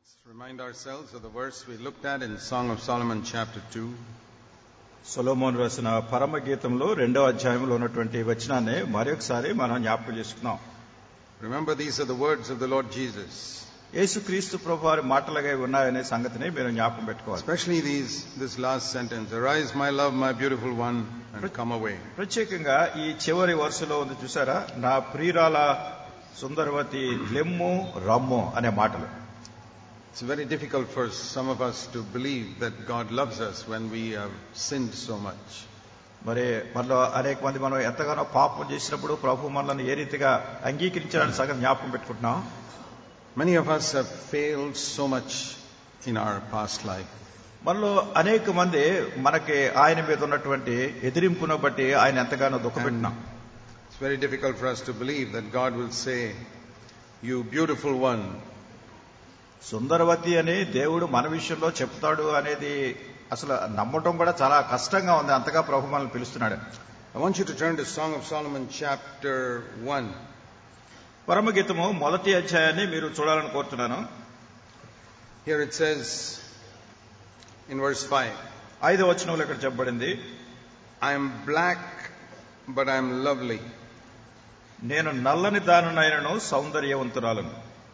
Let's remind ourselves of the verse we looked at in Song of Solomon, chapter 2. Solomon రాసిన పరమ గీతంలో రెండవ అధ్యాయంలో ఉన్నటువంటి వచనాన్ని మరొకసారి మనం జ్ఞాపకం చేసుకున్నాం Remember, these are the words of the Lord Jesus, యేసుక్రీస్తు ప్రభు వారి మాటలుగా ఉన్నాయనే సంగతిని మీరు జ్ఞాపకం పెట్టుకోవాలి especially these, this last sentence Arise, my love, my beautiful one, and come away. ప్రత్యేకంగా ఈ చివరి వరుసలో ఉంది చూసారా నా ప్రియురాల సుందరవతి లెమ్ము రమ్ము అనే మాటలు It's very difficult for some of us to believe that God loves us when we have sinned so much. మరి మనలో అనేక మంది మనం ఎంతగానో పాపం చేసినప్పుడు ప్రభు మనల్ని ఏ రీతిగా అంగీకరించాలని సగం జ్ఞాపకం పెట్టుకుంటున్నాం Many of us have failed so much in our past life. మనలో అనేక మంది మనకి ఆయన మీద ఉన్నటువంటి ఎదిరింపును బట్టి ఆయన ఎంతగానో దుఃఖపెట్టినాం It's very difficult for us to believe that God will say, You beautiful one, సుందరవతి అని దేవుడు మన విషయంలో చెప్తాడు అనేది అసలు నమ్మటం కూడా చాలా కష్టంగా ఉంది అంతగా ప్రభు మనల్ని పిలుస్తున్నాడు I want you to turn to Song of Solomon, chapter 1. పరమగీతము మొదటి అధ్యాయాన్ని మీరు చూడాలని కోరుతున్నాను Here it says in verse 5 ఐదో వచనంలో ఇక్కడ చెప్పబడింది I am black, but I am lovely. నేను నల్లని దానునైనను సౌందర్యవంతురాలను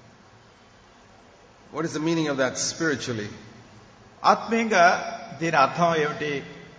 What is the meaning of that spiritually? ఆత్మీయంగా దీని అర్థం ఏమిటి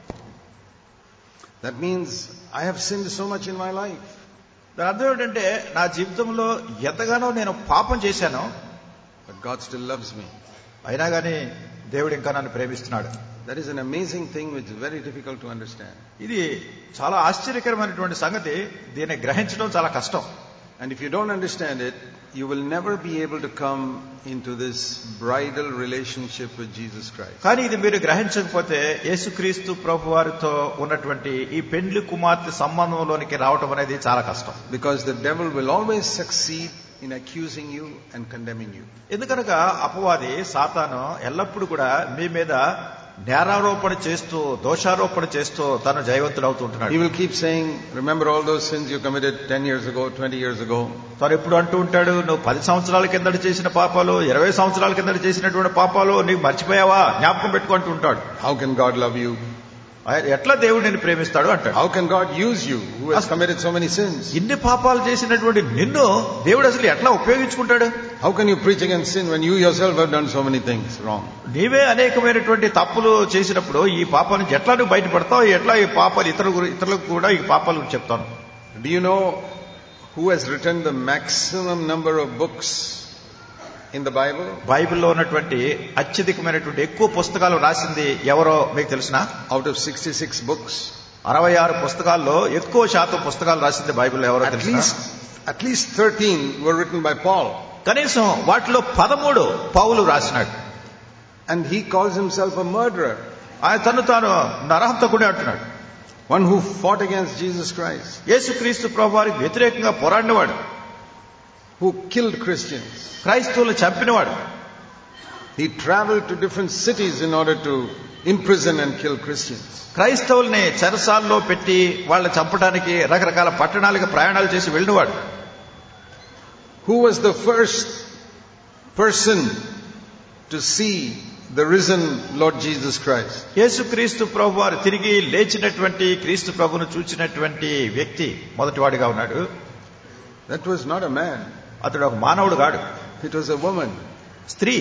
That means I have sinned so much in my life. దాని అర్థం ఏమిటంటే నా జీవితంలో ఎంతగానో నేను పాపం చేశాను But God still loves me. అయినా కానీ దేవుడు ఇంకా నన్ను ప్రేమిస్తున్నాడు That is an amazing thing which is very difficult to understand. ఇది చాలా ఆశ్చర్యకరమైనటువంటి సంగతి దీన్ని గ్రహించడం చాలా కష్టం And if you don't understand it, you will never be able to come into this bridal relationship with Jesus Christ. కానీ ఇది మీరు గ్రహించకపోతే యేసుక్రీస్తు ప్రభు వారితో ఉన్నటువంటి ఈ పెండ్లి కుమార్తె సంబంధంలోనికి రావటం అనేది చాలా కష్టం Because the devil will always succeed in accusing you and condemning you. ఎందుకనగా అపవాది సాతాను ఎల్లప్పుడూ కూడా మీ మీద నేరారోపణ చేస్తూ దోషారోపణ చేస్తూ తను జయవంతుడు అవుతూ He ఉంటున్నాడు will keep saying, Remember all those sins you committed 10 years ago, 20 years ago. తను ఎప్పుడు అంటూ ఉంటాడు నువ్వు పది సంవత్సరాల కిందట చేసిన పాపాలు ఇరవై సంవత్సరాల కిందట చేసినటువంటి పాపాలు నీకు మర్చిపోయావా జ్ఞాపకం పెట్టుకుంటూ ఉంటాడు How can God love you? ఆయన ఎట్లా దేవుడు నేను ప్రేమిస్తాడు అంటాడు How can God use you who has committed so many sins? ఇన్ని పాపాలు చేసినటువంటి నిన్ను దేవుడు అసలు ఎట్లా ఉపయోగించుకుంటాడు How can you preach against sin when you yourself have done so many things wrong? నీవే అనేకమైనటువంటి తప్పులు చేసినప్పుడు ఈ పాప నుంచి ఎట్లా నువ్వు బయటపడతావు ఎట్లా ఈ పాపాలు ఇతరులు ఇతరులకు కూడా ఈ పాపాలు చెప్తాను Do you know who has written the maximum number of books in the Bible? బైబిల్లో ఉన్నటువంటి అత్యధికమైనటువంటి ఎక్కువ పుస్తకాలు రాసింది ఎవరో మీకు తెలిసిన Out of 66 books, అరవై ఆరు పుస్తకాల్లో ఎక్కువ శాతం పుస్తకాలు రాసింది బైబిల్లో ఎవరో at తెలిసిన least, at least 13 were written by Paul. కనీసం వాటిలో పదమూడు పౌలు రాసినాడు And he calls himself a murderer. ఆయన తను తాను నరహంతకుడే అంటున్నాడు One who fought against Jesus Christ. యేసుక్రీస్తు ప్రభు వారికి వ్యతిరేకంగా పోరాడినవాడు Who killed Christians. క్రైస్తవులు చంపినవాడు He traveled to different cities in order to imprison and kill Christians. క్రైస్తవుల్ని చెరసాల్లో పెట్టి వాళ్ళని చంపడానికి రకరకాల పట్టణాలకు ప్రయాణాలు చేసి వెళ్ళినవాడు Who was the first person to see the risen Lord Jesus Christ? యేసుక్రీస్తు ప్రభు వారు తిరిగి లేచినటువంటి క్రీస్తు ప్రభును చూచినటువంటి వ్యక్తి మొదటివాడిగా ఉన్నాడు That was not a man. అతడు ఒక మానవుడు కాడు It was a woman. స్త్రీ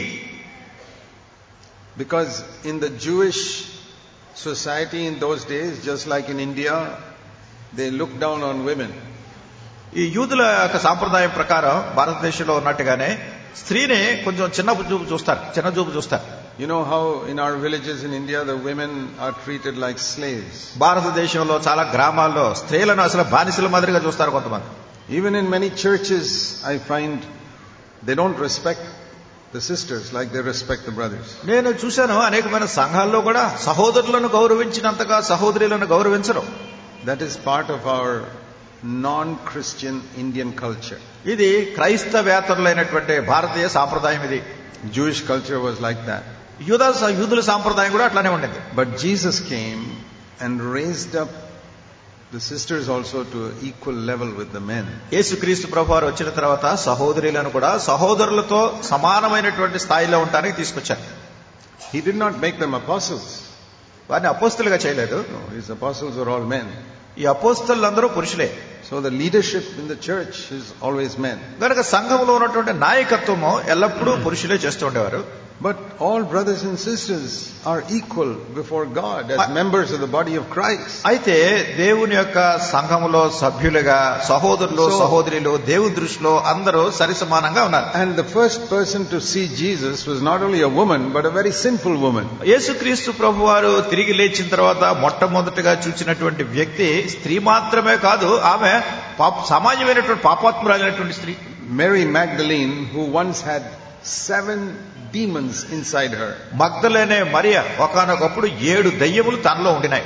Because in the Jewish society in those days, just like in India, they looked down on women. ఈ యూదుల యొక్క సాంప్రదాయం ప్రకారం భారతదేశంలో ఉన్నట్టుగానే స్త్రీని కొంచెం చిన్న చూపు చూస్తారు చిన్న చూపు చూస్తారు You know how in our villages in India the women are treated like slaves. భారతదేశంలో చాలా గ్రామాల్లో స్త్రీలను అసలు బానిసల మాదిరిగా చూస్తారు కొంతమంది Even in many churches, I find they don't respect the sisters like they respect the brothers. నేను చూశాను అనేకమైన సంఘాల్లో కూడా సహోదరులను గౌరవించినంతగా సహోదరులను గౌరవించరు That is part of our non-Christian Indian culture. ఇది క్రైస్తవేతరులైనటువంటి భారతీయ సాంప్రదాయం ఇది Jewish culture was like that. యూద యూదుల సాంప్రదాయం కూడా అట్లానే ఉండేది But Jesus came and raised up the sisters also to equal level with the men. యేసుక్రీస్తు ప్రభు వారు వచ్చిన తర్వాత సహోదరులను కూడా సహోదరులతో సమానమైనటువంటి స్థాయిలో ఉండడానికి తీసుకొచ్చారు He did not make them apostles. వారిని అపోస్తులుగా చేయలేదు No, his apostles are all men. ఈ అపోస్తులందరూ పురుషులే So the leadership in the church is always men. కనుక సంఘంలో ఉన్నటువంటి నాయకత్వము ఎల్లప్పుడూ పురుషులే చేస్తూ ఉండేవారు But all brothers and sisters are equal before God as members of the body of Christ. అయితే దేవుని యొక్క సంఘములో సభ్యులుగా సహోదరులు So- సహోదరులు దేవుని దృష్టిలో అందరూ సరి సమానంగా ఉన్నారు And the first person to see Jesus was not only a woman, but a very sinful woman. యేసుక్రీస్తు ప్రభు వారు తిరిగి లేచిన తర్వాత మొట్టమొదటిగా చూసినటువంటి వ్యక్తి స్త్రీ మాత్రమే కాదు ఆమె పాప సమాజమైనటువంటి పాపాత్మురాలైనటువంటి స్త్రీ Mary Magdalene, who once had seven demons inside her. మగ్ధలేనే మరియ ఒకనొకప్పుడు ఏడు దయ్యములు తనలో ఉండినాయి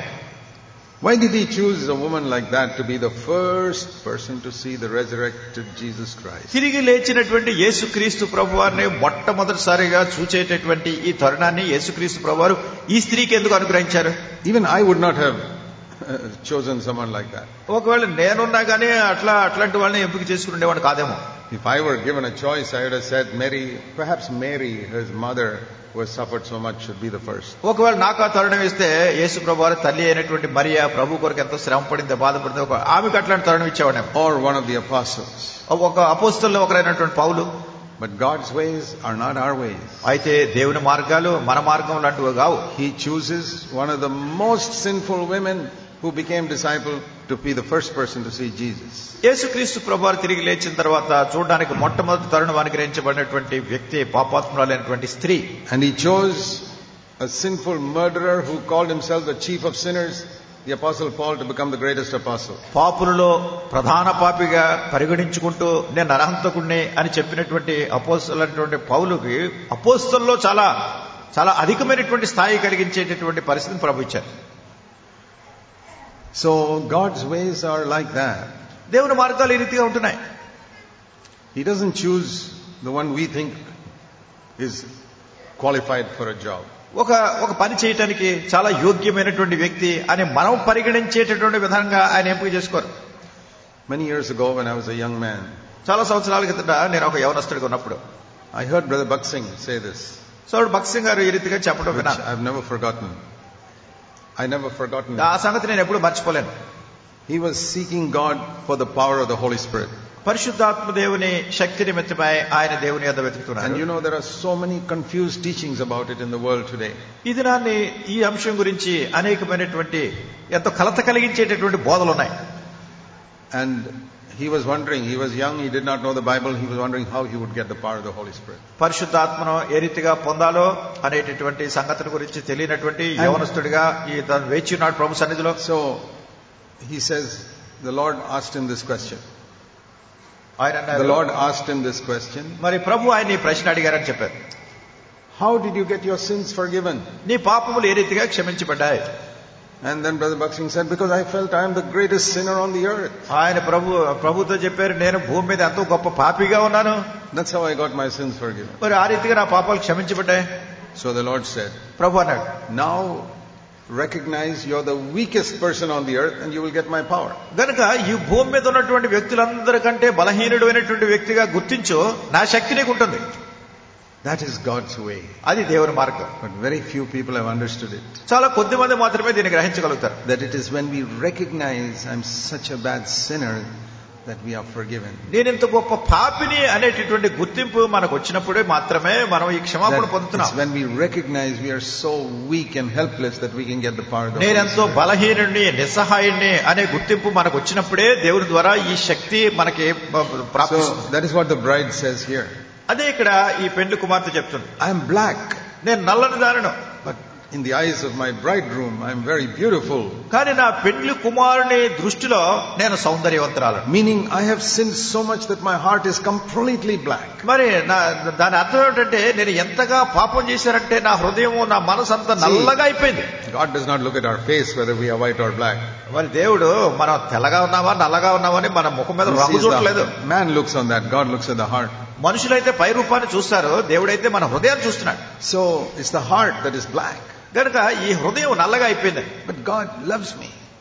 Why did he choose a woman like that to be the first person to see the resurrected Jesus Christ? తిరిగి లేచినటువంటి యేసుక్రీస్తు ప్రభు వారిని మొట్టమొదటిసారిగా చూచేటటువంటి ఈ తరుణాన్ని యేసుక్రీస్తు ప్రభు వారు ఈ స్త్రీకి ఎందుకు అనుగ్రహించారు Even I would not have uh, chosen someone like that. ఒకవేళ నేనున్నా గానీ అట్లా అట్లాంటి వాళ్ళని ఎంపిక చేసుకునేవాడు కాదేమో If I were given a choice, I would have said Mary, perhaps Mary, his mother, who has suffered so much, should be the first. ఒకవేళ నాకు ఆ తరుణం ఇస్తే యేసు ప్రభు వారి తల్లి అయినటువంటి మరియా ప్రభు కొరకు ఎంతో శ్రమ పడింది బాధపడింది ఒక ఆమెకు అట్లాంటి తరుణం ఇచ్చేవాడేమో Or one of the apostles. ఒక అపోస్తుల్లో ఒకరైనటువంటి పౌలు But God's ways are not our ways. అయితే దేవుని మార్గాలు మన మార్గం లాంటివి కావు He chooses one of the most sinful women who became disciple to be the first person to see Jesus. యేసుక్రీస్తు ప్రభువారు తిరిగి లేచిన తర్వాత చూడడానికి మొట్టమొదటి తరుణం అనుగ్రహించబడినటువంటి వ్యక్తి పాపాత్మురాలైనటువంటి స్త్రీ And he chose a sinful murderer who called himself the chief of sinners, the apostle Paul, to become the greatest apostle. పాపులలో ప్రధాన పాపిగా పరిగణించుకుంటూ నేను నరహంతకుణ్ణి అని చెప్పినటువంటి అపోస్తులైనటువంటి పౌలుకి అపోస్తుల్లో చాలా చాలా అధికమైనటువంటి స్థాయి కలిగించేటటువంటి పరిస్థితిని ప్రభు ఇచ్చారు So God's ways are like that. దేవుని మార్గాలు ఈ రీతిగా ఉంటున్నాయి He doesn't choose the one we think is qualified for a job. ఒక ఒక పని చేయటానికి చాలా యోగ్యమైనటువంటి వ్యక్తి అని మనం పరిగణించేటటువంటి విధంగా ఆయన ఎంపిక చేసుకోరు Many years ago, when I was a young man, చాలా సంవత్సరాల కిందట నేను ఒక యవనస్తుడిగా ఉన్నప్పుడు I heard Brother Buxing say this, so Buxing గారు ఈ రీతిగా చెప్పడం which విన్నాను I've never forgotten. I never forgotten. ఆ it. సంగతి నేను ఎప్పుడు మర్చిపోలేను He was seeking God for the power of the Holy Spirit. పరిశుద్ధాత్మ దేవుని శక్తి నిమిత్తమై ఆయన దేవుని యొద్ద And వెతుకుతున్నారు you know, there are so many confused teachings about it in the world today. ఈ దినాన్ని ఈ అంశం గురించి అనేకమైనటువంటి ఎంతో కలత కలిగించేటటువంటి బోధలు ఉన్నాయి And he was wondering, he was young, he did not know the Bible, he was wondering how he would get the power of the Holy Spirit. పరిశుద్ధాత్మను ఏ రీతిగా పొందాలో అనేటటువంటి సంగతుల గురించి తెలియనటువంటి యవనస్తుడిగా ఈ తను వేచి ఉన్నాడు ప్రభు సన్నిధిలో So he says, the Lord asked him this question. ఆయన The అన్నారు, Lord asked him this question. మరి ప్రభు ఆయన ఈ ప్రశ్న అడిగారని చెప్పారు How did you get your sins forgiven? నీ పాపములు ఏ రీతిగా క్షమించబడ్డాయి And then Brother Buxing said, because I felt I am the greatest sinner on the earth. ఆయన ప్రభు ప్రభుతో చెప్పారు నేను భూమి మీద ఎంతో గొప్ప పాపిగా ఉన్నాను That's how I got my sins forgiven. మరి ఆ రీతిగా నా పాపాలు క్షమించబడ్డాయి So the Lord said, ప్రభు అన్నాడు now recognize you're the weakest person on the earth and you will get my power. గనుక ఈ భూమి మీద ఉన్నటువంటి వ్యక్తులందరికంటే బలహీనుడు అయినటువంటి వ్యక్తిగా గుర్తించు నా శక్తి నీకు ఉంటుంది That is God's way. అది దేవుని మార్గం But very few people have understood it. చాలా కొద్ది మంది మాత్రమే దీన్ని గ్రహించగలుగుతారు That it is when we recognize I'm such a bad sinner that we are forgiven. నేను ఇంత గొప్ప పాపిని అనేటటువంటి గుర్తింపు మనకు వచ్చినప్పుడే మాత్రమే మనం ఈ క్షమాపణ That పొందుతున్నాం it's when we recognize we are so weak and helpless that we can get the power of the Holy నేనెంతో Spirit. బలహీనుడిని నిస్సహాయుడిని అనే గుర్తింపు మనకు వచ్చినప్పుడే దేవుని ద్వారా ఈ శక్తి మనకి ప్రాప్తిస్తుంది So that is what the bride says here. అదే ఇక్కడ ఈ పెండ్లి కుమార్తె చెప్తుంది I am black, నేను నల్లని దానిను but in the eyes of my bridegroom, I am very beautiful. కానీ నా పెండ్లి కుమారుని దృష్టిలో నేను సౌందర్యవంతురాలను Meaning I have sinned so much that my heart is completely black. మరి నా దాని అర్థం ఏంటంటే నేను ఎంతగా పాపం చేశానంటే నా హృదయం నా మనసు అంతా నల్లగా అయిపోయింది God does not look at our face whether we are white or black. మరి దేవుడు మనం తెల్లగా ఉన్నావా నల్లగా ఉన్నావా అని మన ముఖం మీద He రంగు sees చూడలేదు the, man looks on that. God looks at the heart. మనుషులైతే పై రూపాన్ని చూస్తారు దేవుడైతే మన హృదయాన్ని చూస్తున్నాడు So it's the heart that is black. కనుక ఈ హృదయం నల్లగా అయిపోయింది But God loves me.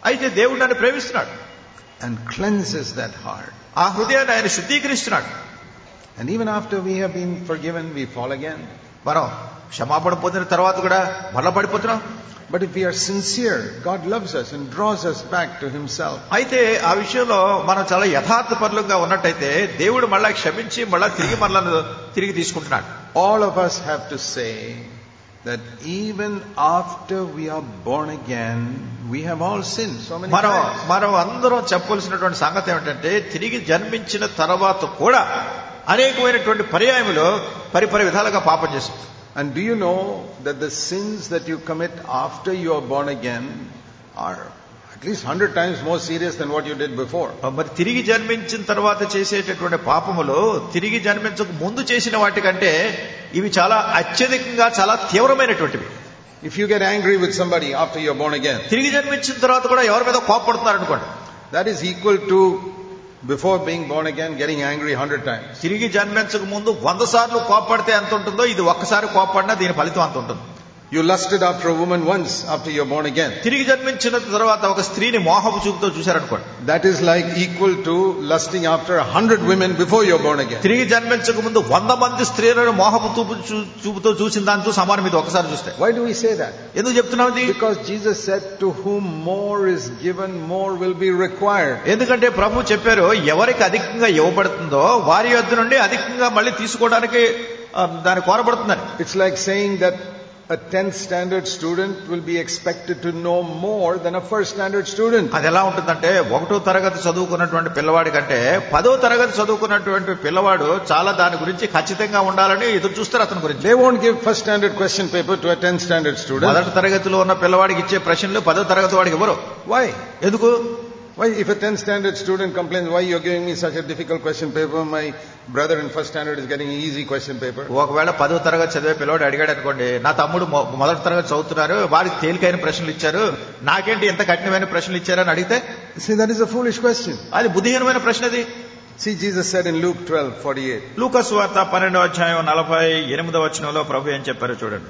అయితే దేవుడు నన్ను ప్రేమిస్తున్నాడు and cleanses that heart. ఆ హృదయాన్ని ఆయన శుద్ధీకరిస్తున్నాడు And even after we have been forgiven, we fall again. మనం క్షమాపణ పొందిన తర్వాత కూడా మళ్ళా పడిపోతున్నాం But if we are sincere, God loves us and draws us back to Himself. అయితే ఆ విషయంలో మనం చాలా యథార్థపరులుగా ఉన్నట్టయితే దేవుడు మళ్ళా క్షమించి మళ్ళా తిరిగి మళ్ళా తిరిగి తీసుకుంటున్నాడు All of us have to say that even after we are born again, we have all sinned so many మనం times. మనం అందరం చెప్పవలసినటువంటి సంగతి ఏమిటంటే తిరిగి జన్మించిన తర్వాత కూడా అనేకమైనటువంటి పర్యాయములో పరిపరి విధాలుగా పాపం చేస్తాం And do you know that the sins that you commit after you are born again are at least hundred times more serious than what you did before? మరి తిరిగి జన్మించిన తర్వాత చేసేటటువంటి పాపములు తిరిగి జన్మించక ముందు చేసిన వాటికంటే ఇవి చాలా అత్యధికంగా చాలా తీవ్రమైనటువంటివి If you get angry with somebody after you're born again, తిరిగి జన్మించిన తర్వాత కూడా ఎవరి మీద కోపడుతున్నారు అనుకోండి that is equal to before being born again getting angry hundred times. తిరిగి జన్మించక ముందు వంద సార్లు కోపడితే ఎంత ఉంటుందో ఇది ఒక్కసారి కోపడినా దీని ఫలితం అంత ఉంటుంది You lusted after a woman once after you're born again. తిరిగి జన్మించిన తర్వాత ఒక స్త్రీని మోహపు చూపుతో చూశారనుకోండి That is like equal to lusting after a hundred women before you're born again. తిరిగి జన్మించక ముందు వంద మంది స్త్రీలను మోహపు చూపు చూ- చూపుతో చూసిన దాంతో సమానం ఇది ఒకసారి చూస్తే Why do we say that? ఎందుకు చెప్తున్నాం ఇది Because Jesus said, to whom more is given, more will be required. ఎందుకంటే ప్రభు చెప్పారు ఎవరికి అధికంగా ఇవ్వబడుతుందో వారి యొద్ద నుండి అధికంగా మళ్ళీ తీసుకోవడానికి ఆ, దాన్ని కోరబడుతుందని It's like saying that a 10th standard student will be expected to know more than a first standard student. అది ఎలా ఉంటుందంటే ఒకటో తరగతి చదువుకున్నటువంటి పిల్లవాడి కంటే పదో తరగతి చదువుకున్నటువంటి పిల్లవాడు చాలా దాని గురించి ఖచ్చితంగా ఉండాలని ఎదురు చూస్తారు అతని గురించి They won't give first standard question paper to a 10th standard student. మొదటి తరగతిలో ఉన్న పిల్లవాడికి ఇచ్చే ప్రశ్నలు పదో తరగతి వాడికి ఇవ్వరు Why? ఎందుకు Why, if a 10th standard student complains, why you're giving me such a difficult question paper? My brother in first standard is getting an easy question paper. ఒకవేళ పదో తరగతి చదివే పిల్లవాడు అడిగాడు అనుకోండి నా తమ్ముడు మొ- మొదటి తరగతి చదువుతున్నారు వాడికి తేలికైన ప్రశ్నలు ఇచ్చారు నాకేంటి ఎంత కఠినమైన ప్రశ్నలు ఇచ్చారని అడిగితే See, that is a foolish question. అది బుద్ధిహీనమైన ప్రశ్న అది See, Jesus said in Luke 12, 48, లూకస్ వార్త పన్నెండవ అధ్యాయం నలభై ఎనిమిదవ వచనంలో ప్రభు ఏం చెప్పారో చూడండి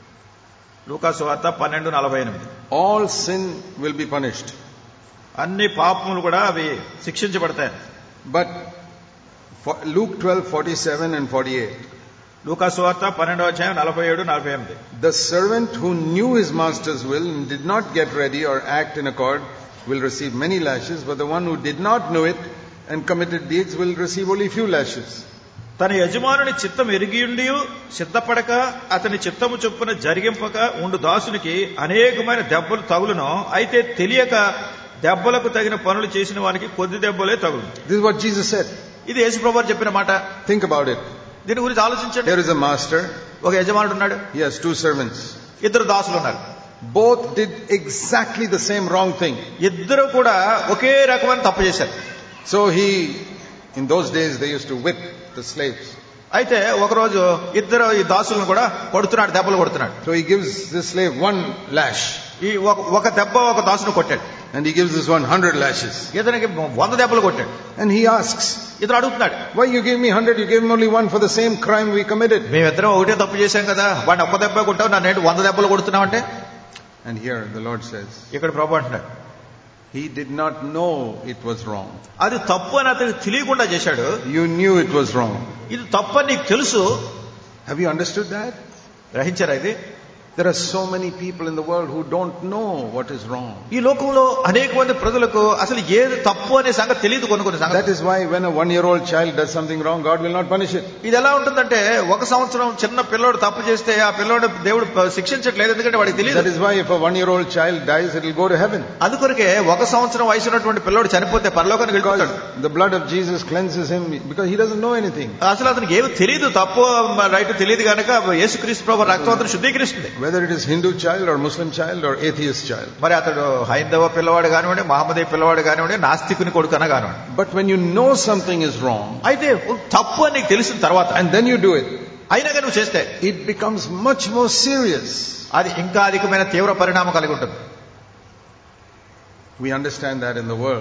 లూకాసు వార్త పన్నెండు నలభై ఎనిమిది all sin will be punished. అన్ని పాపములు కూడా అవి శిక్షించబడతాయి But for Luke 12, 47 and 48, లూకాసు వార్త పన్నెండవ అధ్యాయం నలభై ఏడు నలభై ఎనిమిది the servant who knew his master's will and did not get ready or act in accord will receive many lashes, but the one who did not know it and committed deeds will receive only few lashes. తన యజమానుని చిత్తం ఎరిగియుండి సిద్ధపడక అతని చిత్తము చొప్పున జరిగింపక ఉండు దాసునికి అనేకమైన దెబ్బలు తగులును అయితే తెలియక దెబ్బలకు తగిన పనులు చేసిన వానికి కొద్ది దెబ్బలే తగులు This is what Jesus said. ఇది యేసుప్రభు చెప్పిన మాట Think about it. దీని గురించి ఆలోచించండి There is a master, ఒక యజమానుడు ఉన్నాడు he has two servants. ఇద్దరు దాసులు ఉన్నారు Both did exactly the same wrong thing. ఇద్దరు కూడా ఒకే రకమైన తప్పు చేశారు So he, in those days, they used to whip the slaves. అయితే ఒకరోజు ఇద్దరు ఈ దాసులను కూడా కొడుతున్నాడు దెబ్బలు కొడుతున్నాడు So he gives this slave one lash, ఈ ఒక ఒక దెబ్బ ఒక దాసును కొట్టాడు and he gives this one hundred lashes. ఇతనికి వంద దెబ్బలు కొట్టాడు And he asks, ఇతను అడుగుతున్నాడు Why you gave me hundred? You gave me only one for the same crime we committed. మేమిద్దరం ఒకటే తప్పు చేశాం కదా వాడిని ఒక్క దెబ్బ కొట్టావు నన్ను ఏంటి వంద దెబ్బలు కొడుతున్నావు అంటే And here the Lord says, ఇక్కడ ప్రభు అంటున్నాడు He did not know it was wrong. అది తప్పు అని అతనికి తెలియకుండా చేశాడు You knew it was wrong. ఇది తప్పు అని నీకు తెలుసు Have you understood that? గ్రహించారా ఇది There are so many people in the world who don't know what is wrong. ఈ లోకంలో అనేక మంది ప్రజలకు అసలు ఏది తప్పు అనే సంగతి తెలియదు కొన్ని కొన్ని That సంగతి is why when a one year old child does something wrong, God will not punish it. ఇది ఎలా ఉంటుందంటే ఒక సంవత్సరం చిన్న పిల్లోడు తప్పు చేస్తే ఆ పిల్లోడు దేవుడు శిక్షించట్లేదు ఎందుకంటే వాడికి That తెలియదు is why if a one year old child dies, it will go to heaven. అందుకొరకే ఒక సంవత్సరం వయసు ఉన్నటువంటి పిల్లోడు చనిపోతే పరలోకానికి Because వెళ్ళిపోతాడు the blood of Jesus cleanses him because he doesn't know anything. అసలు అతనికి ఏమి తెలియదు తప్పు రైట్ తెలియదు కనుక యేసుక్రీస్తు ప్రభు రక్తం అతను శుద్ధీకరిస్తుంది Whether it is Hindu child or Muslim child or atheist child. మరి అతడు హైందవ పిల్లవాడు కానివ్వండి మహమ్మదీ పిల్లవాడు కానివ్వండి నాస్తికుని కొడుకన కానివ్వండి But when you know something is wrong అయితే తప్పు అని నీకు తెలిసిన తర్వాత and then you do it, అయినా కానీ నువ్వు చేస్తే it becomes much more serious. అది ఇంకా అధికమైన తీవ్ర పరిణామం కలిగి ఉంటుంది We understand that in the world.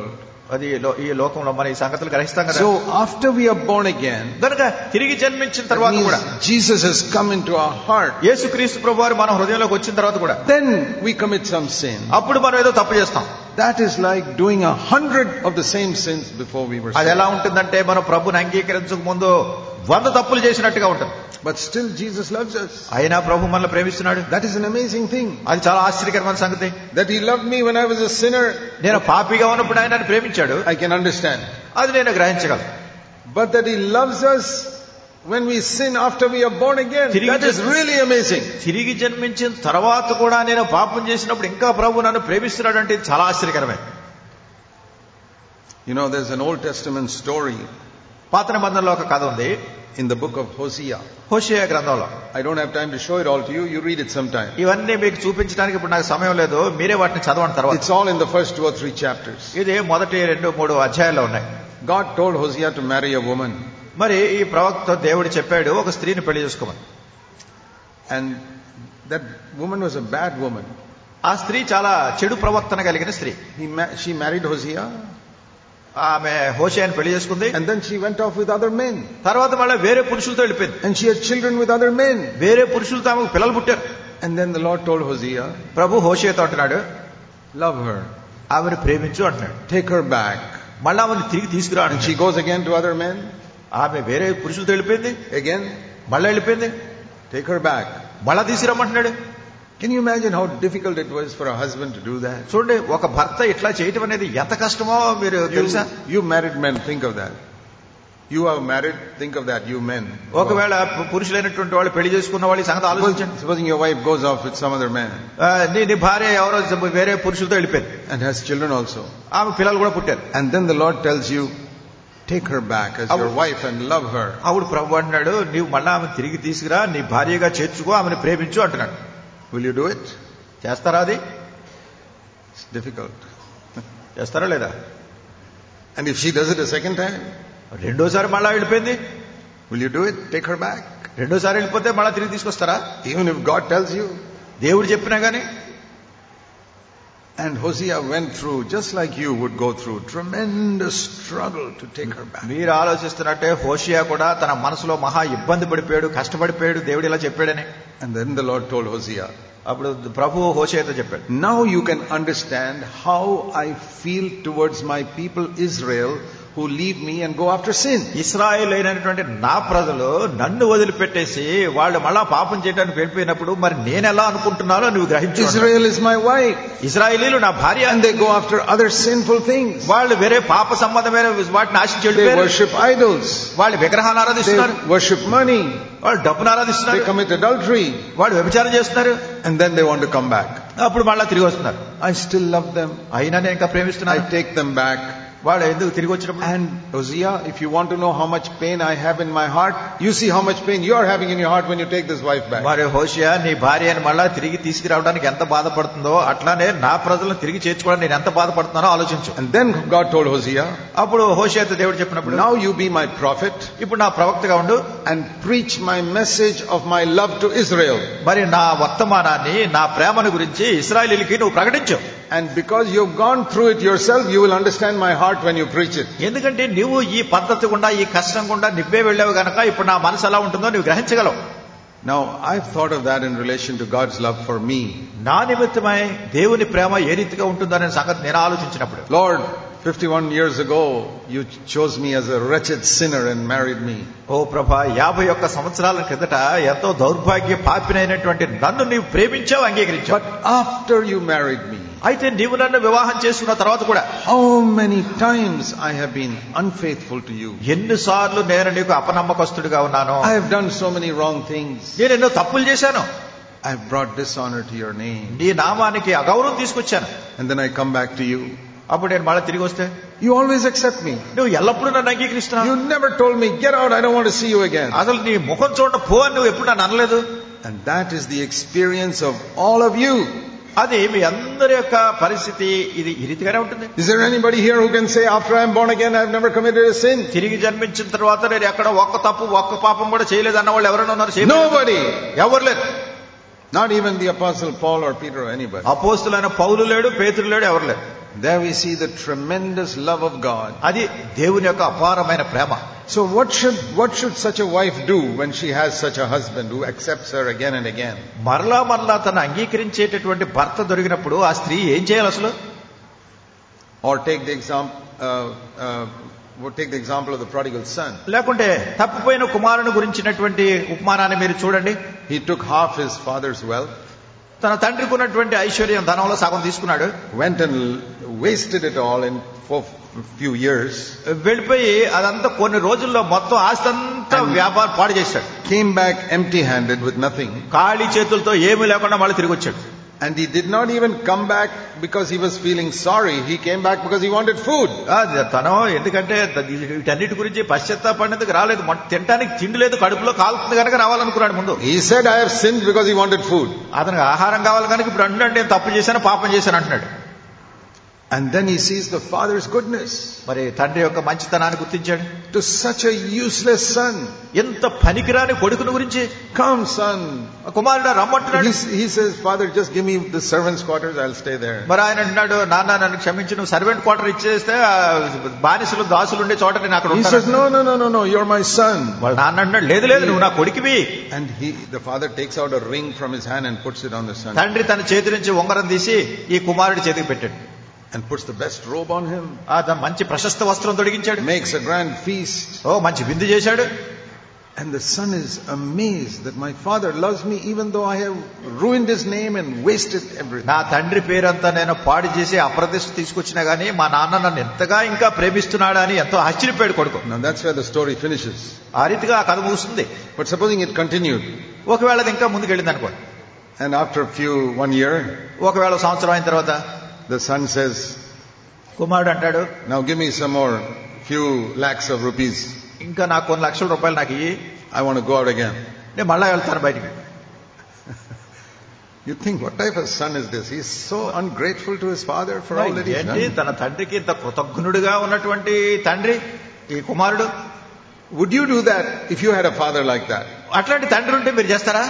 అది ఈ లో- ఈ లోకంలో మన ఈ సంగతులు గ్రహిస్తాం కదా So after we are born again, కనుక తిరిగి జన్మించిన that తర్వాత కూడా means Jesus has come into our heart. యేసుక్రీస్తు ప్రభు వారు మన హృదయంలోకి వచ్చిన తర్వాత కూడా Then we commit some sin. అప్పుడు మనం ఏదో తప్పు చేస్తాం That is like doing a hundred of the same sins before we were అది saved. ఎలా ఉంటుందంటే మనం ప్రభుని అంగీకరించక ముందు వంద తప్పులు చేసినట్టుగా ఉంటుంది But still Jesus loves us. అయినా ప్రభు మనల్ని ప్రేమిస్తున్నాడు That is an amazing thing. అది చాలా ఆశ్చర్యకరమైన సంగతి That He loved me when I was a sinner, నేను పాపిగా ఉన్నప్పుడు ఆయన నన్ను ప్రేమించాడు I can understand. అది నేను గ్రహించగలను But that He loves us when we sin after we are born again, తిరిగి that is really amazing. తిరిగి జన్మించిన తర్వాత కూడా నేను పాపం చేసినప్పుడు ఇంకా ప్రభు నన్ను ప్రేమిస్తున్నాడు అంటే ఇది చాలా ఆశ్చర్యకరమే You know, there's an Old Testament story పాత నిబంధనలో ఒక కథ ఉంది in the book of Hosea. హోషేయ గ్రంథంలో I don't have time to show it all to you. You read it sometime. ఇవన్నీ మీకు చూపించడానికి ఇప్పుడు నాకు సమయం లేదు మీరే వాటిని చదవండి తర్వాత It's all in the first two or three chapters. ఇది మొదటి రెండు మూడు అధ్యాయాల్లో ఉన్నాయి God told Hosea to marry a woman, మరి ఈ ప్రవక్త దేవుడు చెప్పాడు ఒక స్త్రీని పెళ్లి చేసుకోమని and that woman was a bad woman. ఆ స్త్రీ చాలా చెడు ప్రవర్తన కలిగిన స్త్రీ He ma- she married Hosea, ఆమె హోషేయని పెళ్లి చేసుకుంది and then she went off with other men, తర్వాత మళ్ళీ వేరే పురుషులతో వెళ్ళిపోయింది and she had children with other men. వేరే పురుషులతో ఆమెకు పిల్లలు పుట్టారు And then the Lord told Hosea, ప్రభు హోషేయతో అంటున్నాడు "Love her, ఆమెను ప్రేమించు అంటున్నాడు take her back." మళ్ళీ ఆమెను తిరిగి తీసుకురా And she అంటున్నాడు. goes again to other men, ఆమె వేరే పురుషులతో వెళ్ళిపోయింది again, మళ్ళీ వెళ్ళిపోయింది take her back. మళ్ళా తీసుకురమ్మంటున్నాడు Can you imagine how difficult it was for a husband to do that? చూడండి ఒక భర్త ఇట్లా చేయటం అనేది ఎంత కష్టమో మీరు You, తెలుసా you married men, think of that. You are married, think of that, you men. ఒకవేళ పురుషులైనటువంటి వాళ్ళు పెళ్లి చేసుకున్న వాళ్ళు ఈ సంగతి Suppose- ఆలోచించండి Supposing your wife goes off with some other man ఆ, నీ నీ భార్య ఎవరో వేరే పురుషులతో వెళ్ళిపోయింది and has children also. ఆమె పిల్లలు కూడా పుట్టారు And then the Lord tells you, take her back as your Avu- wife and love her. అప్పుడు ప్రభు అంటున్నాడు నీవు మళ్ళా ఆమె తిరిగి తీసుకురా నీ భార్యగా చేర్చుకో ఆమెను ప్రేమించు అంటున్నాడు Will you do it? చేస్తారా అది It's difficult. చేస్తారా లేదా And if she does it a second time, రెండోసారి మళ్ళా వెళ్ళిపోయింది will you do it? Take her back. రెండోసారి వెళ్ళిపోతే మళ్ళా తిరిగి తీసుకొస్తారా Even if God tells you. దేవుడు చెప్పినా గానీ And Hosea went through, just like you would go through, tremendous struggle to take her back. మీరు ఆలోచిస్తున్నట్టే హోషియా కూడా తన మనసులో మహా ఇబ్బంది పడిపోయాడు కష్టపడిపోయాడు దేవుడు ఇలా చెప్పాడని And then the Lord told Hosea, అప్పుడు ప్రభు హోషియాతో చెప్పాడు Now you can understand how I feel towards my people Israel who leave me and go after sin. ఇస్రాయేల్ అయినటువంటి నా ప్రజలు నన్ను వదిలిపెట్టేసి వాళ్ళు మళ్ళా పాపం చేయడానికి వెళ్ళిపోయినప్పుడు మరి నేను ఎలా అనుకుంటున్నానో నువ్వు గ్రహించు అన్నాడు. Israel is my wife. ఇస్రాయేలీలు నా భార్య And they go after other sinful things. వాళ్ళు వేరే పాప సంబంధమైన వాటిని ఆశించి They వెళ్ళిపోయారు worship idols. వాళ్ళు విగ్రహాన్ని They ఆరాధిస్తున్నారు worship money. వాళ్ళు డబ్బును They ఆరాధిస్తున్నారు commit adultery. వాళ్ళు వ్యభిచారం చేస్తున్నారు And then they want to come back. అప్పుడు మళ్ళా తిరిగి వస్తున్నారు I still love them. అయినా నేను ఇంకా I ప్రేమిస్తున్నాను take them back. వాళ్ళు ఎందుకు తిరిగి వచ్చినప్పుడు And Hosea, if you want to know how much pain I have in my heart, you see how much pain you are having in your heart when you take this wife back. మరి హోషియా నీ భార్యని మళ్ళా తిరిగి తీసుకురావడానికి ఎంత బాధపడుతుందో అట్లానే నా ప్రజలను తిరిగి చేర్చుకోవడానికి నేను ఎంత బాధపడుతున్నానో ఆలోచించు And then God told Hosea, అప్పుడు హోషియాతో దేవుడు చెప్పినప్పుడు Now you be my prophet ఇప్పుడు నా ప్రవక్తగా ఉండు and preach my message of my love to Israel. మరి నా వర్తమానాన్ని నా ప్రేమను గురించి ఇస్రాయలీలకి నువ్వు ప్రకటించు And because you've gone through it yourself, you will understand my heart when you preach it. ఎందుకంటే నువ్వు ఈ పద్ధతి గుండా ఈ కష్టం గుండా నివ్వే వెళ్ళావు గనక ఇప్పుడు నా మనసు ఎలా ఉంటుందో నువ్వు గ్రహించగలవు Now, I've thought of that in relation to God's love for me. నా నిమిత్తమై దేవుని ప్రేమ ఏ రీతిగా ఉంటుందనే సంగతి నేను ఆలోచించినప్పుడు Lord, 51 years ago, you chose me as a wretched sinner and married me. ఓ ప్రభా యాభై ఒక్క సంవత్సరాల క్రిందట ఎంతో దౌర్భాగ్య పాపినైనటువంటి నన్ను నీవు ప్రేమించావు అంగీకరించావు But after you married me, అయితే నీవు నన్ను వివాహం చేసుకున్న తర్వాత కూడా how many times I have been unfaithful to you? ఎన్నిసార్లు నేను నీకు అపనమ్మకస్తుడిగా ఉన్నాను I have done so many wrong things. నేను ఎన్నో తప్పులు చేశాను I have brought dishonor to your name. నీ నామానికి అగౌరవం తీసుకొచ్చాను And then I come back to you. అప్పుడు నేను మళ్ళీ తిరిగి వస్తే You always accept me. నువ్వు ఎల్లప్పుడూ నన్ను అంగీకరిస్తున్నావు You never told me, get out, I don't want to see you again. అసలు నీ ముఖం చూడ పో అని నువ్వు ఎప్పుడు నన్ను అనలేదు And that is the experience of all of you. అది మీ అందరి యొక్క పరిస్థితి ఇది ఈ రీతిగానే ఉంటుంది Is there anybody here who can say, after I'm born again, I've never committed a sin? తిరిగి జన్మించిన తర్వాత నేను ఎక్కడ ఒక్క తప్పు ఒక్క పాపం కూడా చేయలేదు అన్న వాళ్ళు ఎవరైనా ఉన్నారు చేయలేదు. Nobody. ఎవరు లేరు Not even the apostle Paul or Peter or anybody. అపోస్తులైన పౌలు లేడు పేతురు లేడు ఎవరు లేరు There we see the tremendous love of God. అది దేవుని యొక్క అపారమైన ప్రేమ So what should, what should such a wife do when she has such a husband who accepts her again and again? మరలా మరలా తను అంగీకరించేటటువంటి భర్త దొరికినప్పుడు ఆ స్త్రీ ఏం చేయాలి అసలు Or take the example, uh, uh, we'll take the example of the prodigal son. లేకుంటే తప్పిపోయిన కుమారుని గురించినటువంటి ఉపమానాన్ని మీరు చూడండి He took half his father's wealth, తన తండ్రికి ఉన్నటువంటి ఐశ్వర్యం ధనంలో సగం తీసుకున్నాడు went and wasted it all in for a few years, వెళ్ళిపోయి అదంతా కొన్ని రోజుల్లో మొత్తం ఆస్తి అంతా వ్యాపారం పాడు చేశాడు came back empty handed with nothing. ఖాళీ చేతులతో ఏమీ లేకుండా మళ్ళీ తిరిగి వచ్చాడు And he did not even come back because he was feeling sorry. He came back because he wanted food. ఆ, తను ఎందుకంటే ద- వీటన్నిటి గురించి పశ్చాత్తాపడినందుకు రాలేదు మొట్ట- తినడానికి తిండి లేదు కడుపులో కాలుతుంది కనుక రావాలనుకున్నాడు ముందు He said, I have sinned because he wanted food. అతనికి ఆహారం కావాలి కనుక ఇప్పుడు అంటున్నాడు నేను తప్పు చేశాను పాపం చేశాను అంటున్నాడు And then he sees the father's goodness మరి తండ్రి యొక్క మంచితనాన్ని గుర్తించాడు to such a useless son. ఎంత పనికిరాని కొడుకుని గురించి Come, son. ఆ కుమారుడు రమ్మంటున్నాడు He, he says, Father, just give me the servant's quarters, I'll stay there. మరి ఆయన అంటున్నాడు నాన్న నన్ను క్షమించి నువ్వు సర్వెంట్ క్వార్టర్ ఇచ్చేస్తే ఆ బానిసలు దాసులు ఉండే చోట నేను అక్కడ He ఉంటాను says, No, no, no, no, no, you're my son. వాళ్ళ నాన్న అంటున్నాడు లేదు లేదు నువ్వు నా కొడుకువి And he, the father takes out a ring from his hand and puts it on the son తండ్రి తన చేతి నుంచి ఉంగరం తీసి ఈ కుమారుడి చేతికి పెట్టాడు and puts the best robe on him, ఆ ద- మంచి ప్రశస్త వస్త్రం తొడిగించాడు makes a grand feast. ఓ మంచి విందు చేశాడు And the son is amazed that my father loves me even though I have ruined his name and wasted everything. నా తండ్రి పేరంతా నేను పాడు చేసి అప్రదిష్ట తీసుకొచ్చినా గానీ మా నాన్న నన్ను ఎంతగా ఇంకా ప్రేమిస్తున్నాడా అని ఎంతో ఆశ్చర్యపోయాడు కొడుకు Now that's where the story finishes. ఆ రీతిగా ఆ కథ ముగుస్తుంది But supposing it continued, ఒకవేళ అది ఇంకా ముందుకెళ్ళింది అనుకోండి and after a few, one year, ఒకవేళ సంవత్సరం అయిన తర్వాత the son says, కుమారుడు అంటాడు Now give me some more, few lakhs of rupees. ఇంకా నాకు కొన్ని లక్షల రూపాయలు నాకు ఇయ్యి I want to go out again. నేను మళ్ళా వెళ్తాను బయటికి You think, what type of son is this? He's so ungrateful to his father for all that he's ఏంటి done. తన తండ్రికి ఇంత కృతజ్ఞుడిగా ఉన్నటువంటి తండ్రి ఈ కుమారుడు Would you do that if you had a father like that? అట్లాంటి తండ్రి ఉంటే మీరు చేస్తారా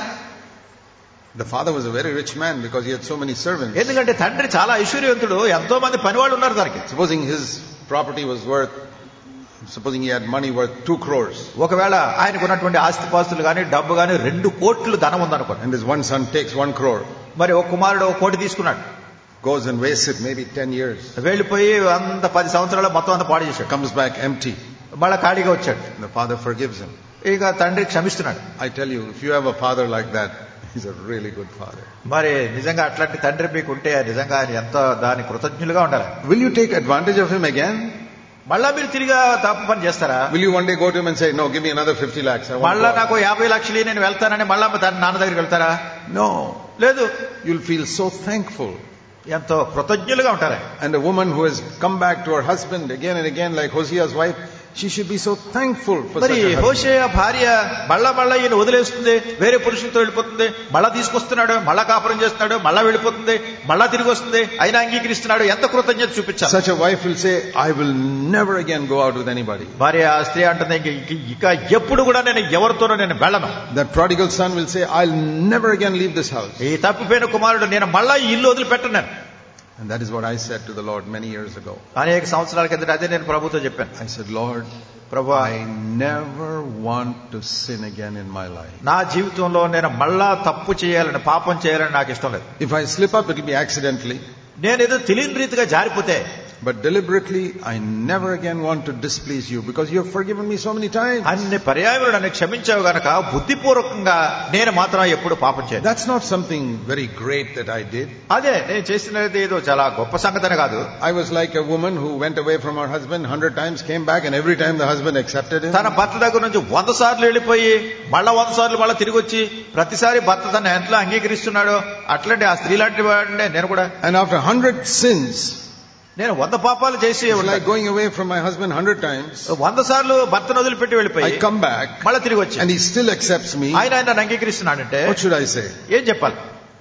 The father was a very rich man because he had so many servants. ఎందుకంటే తండ్రి చాలా ఐశ్వర్యవంతుడు ఎంతో మంది పనివాళ్ళు ఉన్నారు దానికి Supposing his property was worth, supposing he had money worth two crores, ఒకవేళ ఆయనకు ఉన్నటువంటి ఆస్తిపాస్తులు కానీ డబ్బు కానీ రెండు కోట్లు ధనం ఉందనుకోండి and his one son takes one crore, మరి ఒక కుమారుడు ఒక కోటి తీసుకున్నాడు goes and wastes it maybe ten years, వెళ్ళిపోయి అంత పది సంవత్సరాలు మొత్తం అంత పాడు చేశాడు comes back empty. మళ్ళా ఖాళీగా వచ్చాడు The father forgives him. ఇక తండ్రి క్షమిస్తున్నాడు I tell you, if you have a father like that, he's a really good father. మరి నిజంగా అట్లాంటి తండ్రి మీకు ఉంటే నిజంగా ఆయన ఎంత దాని కృతజ్ఞులుగా ఉండాలి Will you take advantage of him again? మళ్ళా మీరు తిరిగి తప్పు పని చేస్తారా Will you one day go to him and say, no, give me another 50 lakhs? I want మళ్ళా to go out." నాకు యాభై లక్షలు ఇయ్యి, నేను వెళ్తానని మళ్ళా తన నాన్న దగ్గరికి వెళ్తారా No. లేదు You'll feel so thankful. ఎంతో కృతజ్ఞులుగా ఉంటారు And a woman who has come back to her husband again and again, like Hosea's wife, she should be so thankful for మరి such a husband. హోషేయ భార్య మళ్ళా మళ్ళా ఈయన వదిలేస్తుంది వేరే పురుషులతో వెళ్ళిపోతుంది మళ్ళా తీసుకొస్తున్నాడు మళ్ళా కాపురం చేస్తున్నాడు మళ్ళా వెళ్ళిపోతుంది మళ్ళా తిరిగి వస్తుంది అయినా అంగీకరిస్తున్నాడు ఎంత కృతజ్ఞత చూపించాలి Such a wife will say, I will never again go out with anybody. భార్య ఆ స్త్రీ అంటుంది "ఇంక- ఇంక- ఇక ఎప్పుడు కూడా నేను ఎవరితోనూ నేను వెళ్ళను That prodigal son will say, I'll never again leave this house. ఈ తప్పిపోయిన కుమారుడు నేను మళ్ళా ఈ ఇల్లు వదిలిపెట్టను నేను And that is what I said to the Lord many years ago. అనేక సంవత్సరాల కింద అదే నేను ప్రభుతో చెప్పాను I said, Lord, Prabhu I never want to sin again in my life. నా జీవితంలో నేను మళ్ళా తప్పు చేయాలని పాపం చేయాలని నాకు ఇష్టం లేదు If I slip up, it'll be accidentally. నేను ఏదో తెలియని రీతిగా జారిపోతే But deliberately, I never again want to displease you because you have forgiven me so many times. అన్ని పర్యాయములు నన్ను క్షమించావు గనక బుద్ధిపూర్వకంగా నేను మాత్రం ఎప్పుడు పాపం చేయను That's not something very great that I did. అదే నేను చేసినది ఏదో చాలా గొప్ప సంగతనే కాదు I was like a woman who went away from her husband hundred times, came back, and every time the husband accepted him. తన భర్త దగ్గర నుంచి వంద సార్లు వెళ్ళిపోయి మళ్ళా వంద సార్లు మళ్ళీ తిరిగి వచ్చి ప్రతిసారి భర్త తన ఎంతలో అంగీకరిస్తున్నాడో అట్లాంటి ఆ స్త్రీ లాంటి వాడినే నేను కూడా And after hundred sins, నేను వంద పాపాలు చేసి it's like going away from my husband hundred times. వంద సార్లు భర్తను వదిలిపెట్టి వెళ్ళిపోయి I come back, మళ్ళీ తిరిగి వచ్చి and he still accepts me. ఆయన ఆయన నన్ను అంగీకరిస్తున్నాడంటే What should I say? ఏం చెప్పాలి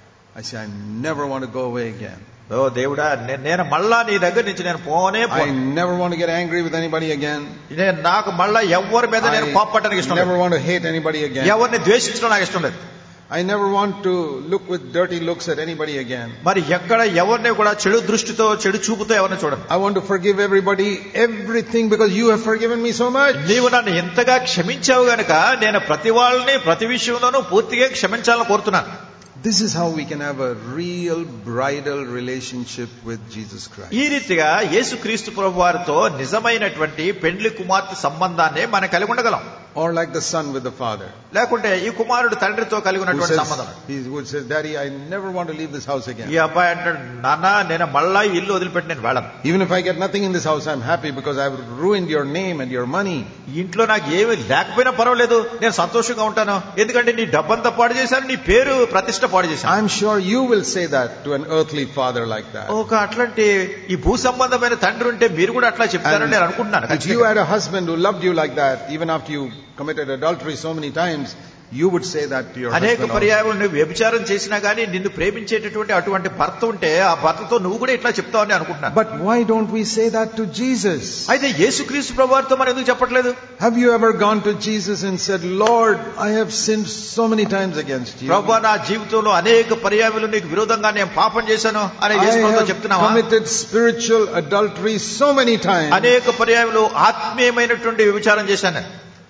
I say, I never want to go away again. ఓ దేవుడా నే- నేను మళ్ళా నీ దగ్గర నుంచి నేను పోనే I phone never want to get angry with anybody again. నేను నాకు మళ్ళా ఎవరి మీద నేను కోప్పట్టడానికి ఇష్టం I never లేదు want to hate anybody again. ఎవరిని ద్వేషించడం నాకు ఇష్టం లేదు I never want to look with dirty looks at anybody again. మరి ఎక్కడ ఎవరిని కూడా చెడు దృష్టితో చెడు చూపుతో ఎవరిని చూడను I want to forgive everybody everything because you have forgiven me so much. నీవు నన్ను ఎంతగా క్షమించావు గనుక నేను ప్రతి వాళ్ళని ప్రతి విషయంలోనూ పూర్తిగా క్షమించాలని కోరుతున్నాను This is how we can have a real bridal relationship with Jesus Christ. ఈ రీతిగా యేసుక్రీస్తు ప్రభు వారితో నిజమైనటువంటి పెండ్లి కుమార్తె సంబంధాన్ని మనం కలిగి ఉండగలం Or like the son with the father. లేకుంటే ఈ కుమారుడు తండ్రితో కలిగి Who ఉన్నటువంటి says, సంబంధం he would say, Daddy, I never want to leave this house ఈ again. అబ్బాయి అంటాడు నాన్న నేను మళ్ళా ఈ ఇల్లు వదిలిపెట్టి నేను వెళ్ళను Even if I get nothing in this house, I'm happy because I've ruined your name and your money. ఈ ఇంట్లో నాకు ఏమి లేకపోయినా పర్వాలేదు నేను సంతోషంగా ఉంటాను ఎందుకంటే నీ డబ్బంతా పాడు చేశాను నీ పేరు ప్రతిష్ట పాడు చేశాను I'm sure you will say that to an earthly father like that. ఒక అట్లాంటి ఈ భూ సంబంధమైన తండ్రి ఉంటే మీరు కూడా అట్లా చెప్తారని నేను అనుకుంటున్నాను If you had a husband who loved you like that, even after you committed adultery so many times, you would say that to your అనేక husband. also. పర్యాయములు నువ్వు వ్యభిచారం చేసినా గానీ నిన్ను ప్రేమించేటటువంటి అటువంటి భర్త ఉంటే ఆ భర్తతో నువ్వు కూడా ఇట్లా చెప్తావని అనుకుంటున్నాను But why don't we say that to Jesus? అయితే యేసుక్రీస్తు ప్రభువారితో మనం ఎందుకు చెప్పట్లేదు Have you ever gone to Jesus and said, Lord, I have sinned so many times against you. ప్రభు నా జీవితంలో అనేక పర్యాయములు నీకు విరోధంగా నేను పాపం చేశాను అనే I యేసు ప్రభుతో have చెప్తున్నావా committed spiritual adultery so many times. అనేక పర్యాయములు ఆత్మీయమైనటువంటి వ్యభిచారం చేశాను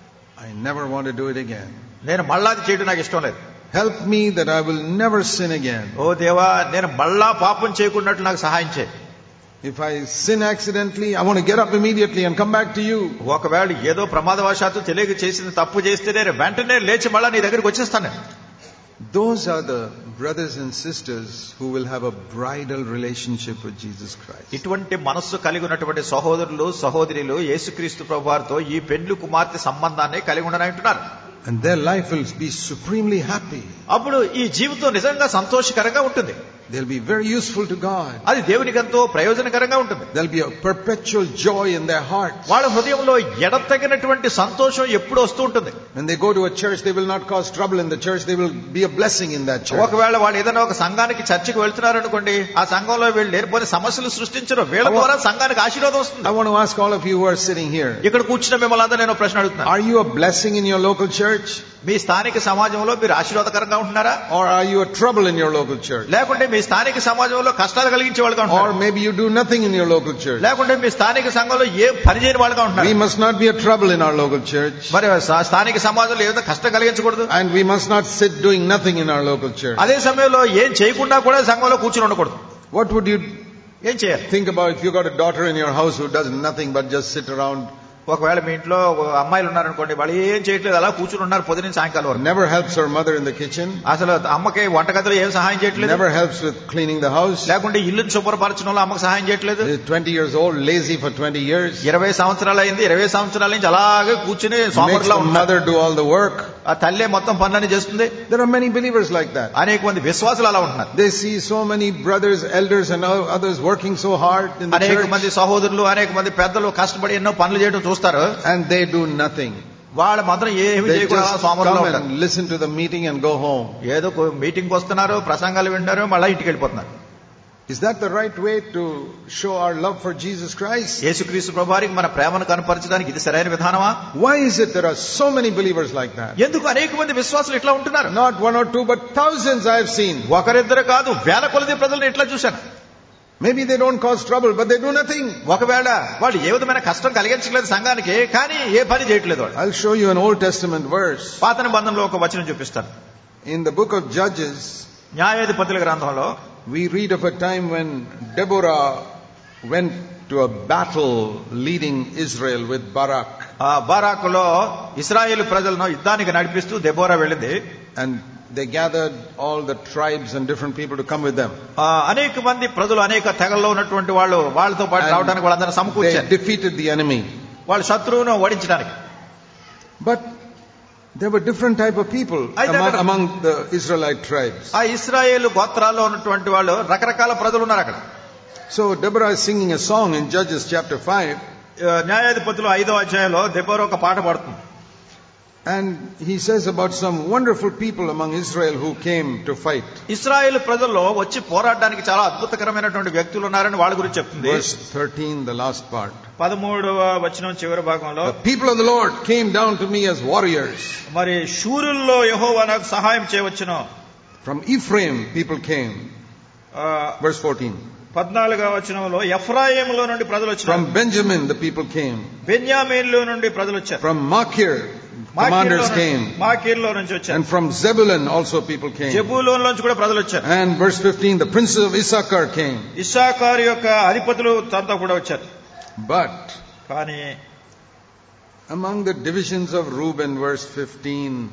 I never want to do it again. నేను మళ్ళా అది చేయడం నాకు ఇష్టం లేదు Help me that I will never sin again. ఓ దేవా నేను మళ్ళా పాపం చేయకున్నట్లు నాకు సహాయం చేయి If I sin accidentally, I want to get up immediately and come back to you. ఒకవేళ ఏదో ప్రమాదవశాత్తు తెలియక చేసిన తప్పు చేస్తే నేను వెంటనే లేచి మళ్ళా నీ దగ్గరికి వచ్చేస్తాను Those are the brothers and sisters who will have a bridal relationship with Jesus Christ. ఇటువంటి మనస్సు కలిగి ఉన్నటువంటి సహోదరులు సహోదరులు యేసుక్రీస్తు ప్రభు వారితో ఈ పెండ్లు కుమార్తె సంబంధాన్ని కలిగి ఉండని అంటున్నారు And their life will be supremely happy. అప్పుడు ఈ జీవితం నిజంగా సంతోషకరంగా ఉంటుంది They'll be very useful to God. అది దేవునికి ఎంతో ప్రయోజనకరంగా ఉంటుంది There'll be a perpetual joy in their hearts. వాళ్ళ హృదయంలో ఎడతగినటువంటి సంతోషం ఎప్పుడు వస్తూ ఉంటుంది When they go to a church, they will not cause trouble in the church. They will be a blessing in that church. ఒకవేళ వాళ్ళు ఏదైనా ఒక సంఘానికి చర్చికి వెళ్తున్నారు అనుకోండి ఆ సంఘంలో వీళ్ళు లేనిపోని సమస్యలు సృష్టించరు వీళ్ళ ద్వారా సంఘానికి ఆశీర్వాదం వస్తుంది I want to ask all of you who are sitting here. ఇక్కడ కూర్చున్న మిమ్మల్ని అందరూ నేను ఒక ప్రశ్న అడుగుతున్నాను Are you a blessing in your local church? మీ స్థానిక సమాజంలో మీరు ఆశీర్వాదకరంగా ఉంటున్నారా Or are you a trouble in your local church? లేకుంటే మీ స్థానిక సమాజంలో కష్టాలు కలిగించే వాళ్ళుగా Or ఉంటున్నారు maybe you do nothing in your local church. లేకుంటే మీ స్థానిక సంఘంలో ఏ పని చేయని వాళ్ళుగా We ఉంటున్నారు must not be a trouble in our local church. మరి స- స్థానిక సమాజంలో ఏదో కష్టం కలిగించకూడదు And we must not sit doing nothing in our local church. అదే సమయంలో ఏం చేయకుండా కూడా సంఘంలో కూర్చుని ఉండకూడదు What would you ఏం చేయాలి think about if you got a daughter in your house who does nothing but just sit around, ఒకవేళ మీ ఇంట్లో అమ్మాయిలు ఉన్నారనుకోండి వాళ్ళు ఏం చేయట్లేదు అలా కూర్చుని ఉన్నారు పొద్దున సాయంకాలం వరకు never helps her mother in the kitchen, అసలు అమ్మకి వంటగదిలో ఏం సహాయం చేయట్లేదు never helps with cleaning the house, లేకుంటే ఇల్లుని శుభ్రపరచడంలో అమ్మకి సహాయం చేయట్లేదు is 20 years old, lazy for 20 years, ఇరవై సంవత్సరాలు అయింది ఇరవై సంవత్సరాల నుంచి అలాగే కూర్చుని makes సోమరులా the ఉన్నారు mother do all the work. ఆ తల్లే మొత్తం పనులన్నీ చేస్తుంది There are many believers like that. అనేక మంది విశ్వాసులు అలా ఉంటున్నారు They see so many brothers, elders and others working so hard in the అనేక church మంది సహోదరులు అనేక మంది పెద్దలు కష్టపడి ఎన్నో పనులు చేయడం చూస్తారు and they do nothing. వాళ్ళు మాత్రం ఏమి They చేయకుండా just సోమరులో come ఉంటారు and listen to the meeting and go home. ఏదో మీటింగ్ వస్తున్నారు ప్రసంగాలు వింటారు మళ్ళీ ఇంటికి వెళ్ళిపోతున్నారు Is that the right way to show our love for Jesus Christ? యేసుక్రీస్తు ప్రభువారికి మన ప్రేమను కనపరచడానికి ఇది సరైన విధానమా Why is it there are so many believers like that? ఎందుకు అనేక మంది విశ్వాసులు ఇట్లా ఉంటున్నారు Not one or two, but thousands I have seen. ఒకరిద్దరు కాదు వేల కొలది ప్రజలను ఇట్లా చూశాను Maybe they don't cause trouble, but they do nothing. ఒకవేళ వాళ్ళు ఏ విధమైన కష్టం కలిగించలేదు సంఘానికి కానీ ఏ పని చేయట్లేదు వాళ్ళు I'll show you an Old Testament verse. పాత నిబంధనలో ఒక వచనం చూపిస్తాను In the book of Judges, న్యాయాధిపతుల గ్రంథంలో we read of a time when Deborah went to a battle leading Israel with Barak. ఆ బారాకులో ఇస్రాయేల్ ప్రజలను యుద్ధానికి నడిపిస్తూ దెబోరా వెళ్ళింది And they gathered all the tribes and different people to come with them. ఆ, అనేక మంది ప్రజలు అనేక తెగల్లో ఉన్నటువంటి వాళ్ళు వాళ్ళతో పాటు And రావడానికి వాళ్ళందరూ They సమకూర్చారు defeated the enemy. వాళ్ళ శత్రువును ఓడించడానికి But there were different type of people I among, never- among the Israelite tribes. ఆ ఇస్రాయేల్ గోత్రాల్లో ఉన్నటువంటి వాళ్ళు రకరకాల ప్రజలు ఉన్నారు అక్కడ So Deborah is singing a song in Judges chapter 5. ఆ, న్యాయాధిపతులు ఐదో అధ్యాయంలో దెబోరా ఒక పాట పాడుతుంది And he says about some wonderful people among Israel who came to fight. ఇస్రాయేల్ ప్రజల్లో వచ్చి పోరాడడానికి చాలా అద్భుతకరమైనటువంటి వ్యక్తులు ఉన్నారని వాళ్ళ గురించి చెప్తుంది Verse 13, the last part. పదమూడవ వచనం చివరి భాగంలో The people of the Lord came down to me as warriors. మరి శూరుల్లో యహోవా నాకు సహాయం చేయవచ్చును From Ephraim, people came. ఆ, Verse 14. పద్నాలుగవ వచనంలో ఎఫ్రాయిములో నుండి ప్రజలు వచ్చారు From Benjamin, the people came. బెన్యామీన్లో నుండి ప్రజలు వచ్చారు From Machir, commanders came. మాకీర్లో నుంచి వచ్చారు And from Zebulun also people came. జబూలోన్ నుంచి కూడా ప్రజలు వచ్చారు And verse 15, the princes of Issachar came. ఇస్సాకారు యొక్క అధిపతులు తనతో కూడా వచ్చారు But కానీ among the divisions of Reuben, verse 15,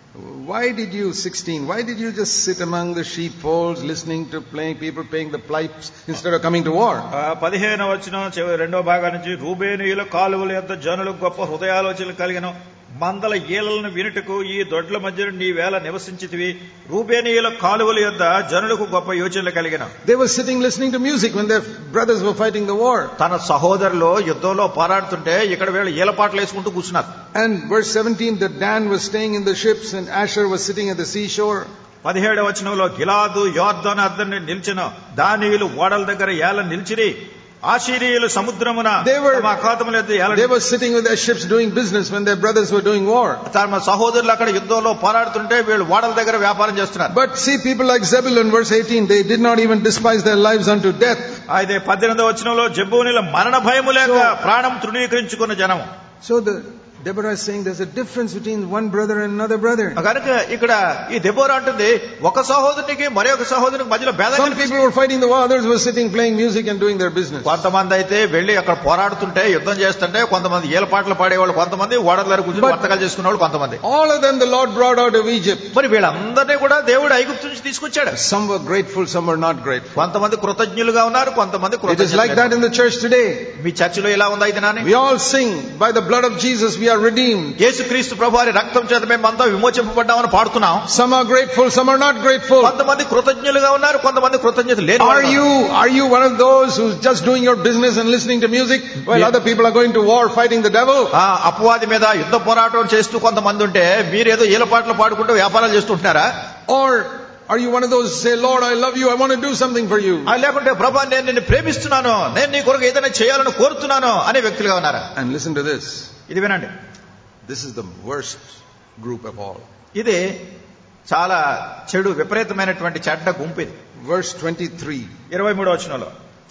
why did you, 16, why did you just sit among the sheepfolds listening to playing people playing the pipes instead of coming to war? ఆ, పదిహేను వచ్చిన రెండో భాగం నుంచి రూబేనీయుల కాలువల యొక్క జనులు గొప్ప హృదయాలోచనలు కలిగిన మందల ఈలలను వినుటకు ఈ దొడ్ల మధ్యన నీ వేళ నివసించితివి రూబేనీయుల కాలువల యొద్ద జనులకు గొప్ప యోచనలు కలిగిన They were sitting listening to music when their brothers were fighting the war. తన సహోదరులు యుద్ధంలో పోరాడుతుంటే ఇక్కడ వీళ్ళు ఈలపాటలు వేసుకుంటూ కూర్చున్నారు And verse 17, that Dan was staying in the ships and Asher was sitting at the seashore. పదిహేడవ వచనంలో గిలాదు యోర్ధన్ అద్దరిని నిలిచిన దానియులు ఓడల దగ్గర ఏల నిలిచిరి ఆశీరీయులు సముద్రమున They were- తమ అఖాతముల యొద్ద ఏల They were sitting with their ships doing business when their brothers were doing war. తమ సహోదరులు అక్కడ యుద్ధంలో పోరాడుతుంటే వీళ్ళు ఓడల దగ్గర వ్యాపారం చేస్తున్నారు But see people like Zebulun, verse 18, they did not even despise their lives unto death. అయితే పద్దెనిమిదవ వచనంలో జబ్బునిల మరణ భయము లేక ప్రాణం తృణీకరించుకున్న జనం So the Deborah is saying there's a difference between one brother and another brother. కనుక ఇక్కడ ఈ దెబ్బోరా అంటుంది ఒక సహోదరునికి మరి ఒక సహోదరునికి మధ్యలో భేదం Some కనిపిస్తుంది. people were fighting the war, others were sitting playing music and doing their business. కొంతమంది అయితే వెళ్లి అక్కడ పోరాడుతుంటే యుద్ధం చేస్తుంటే కొంతమంది ఏల పాటలు పాడేవాళ్ళు కొంతమంది ఓడల దగ్గర కూర్చొని But- వర్తకాలు చేసుకునేవాళ్ళు కొంతమంది All of them the Lord brought out of Egypt. మరి వీళ్ళందరినీ కూడా దేవుడు ఐగుప్తు నుంచి తీసుకొచ్చాడు Some were grateful, some were not grateful. కొంతమంది కృతజ్ఞులుగా ఉన్నారు కొంతమంది It is like that కృతజ్ఞులు in the church today. మీ చర్చిలో ఇలా ఉంది అయితే Nani We all sing, by the blood of Jesus we are redeemed. యేసుక్రీస్తు ప్రభు వారి రక్తం చేత మేమంతా విమోచింపబడ్డామని పాడుతున్నాం Some are grateful, some are not grateful. కొంతమంది కృతజ్ఞులుగా ఉన్నారు కొంతమంది కృతజ్ఞత లేని Are వాళ్ళు ఉన్నారు. you, are you one of those who's just doing your business and listening to music while Yeah. other people are going to war fighting the devil? ఆ అపవాది మీద యుద్ధ పోరాటం చేస్తూ కొంతమంది ఉంటే మీరేదో ఈలపాటలు పాడుకుంటూ వ్యాపారాలు చేస్తుంటున్నారా Or are you one of those who say, Lord, I love you, I want to do something for you? ఆ లేకుంటే ప్రభా నేను నిన్ను ప్రేమిస్తున్నాను నేను నీ కొరకు ఏదైనా చేయాలని కోరుతున్నాను అనే వ్యక్తులుగా ఉన్నారా And listen to this. ఇది వినండి This is the worst group of all. ఇది చాలా చెడు విపరీతమైనటువంటి చెడ్డ గుంపు ఇది Verse 23. ఇరవై మూడో వచనంలో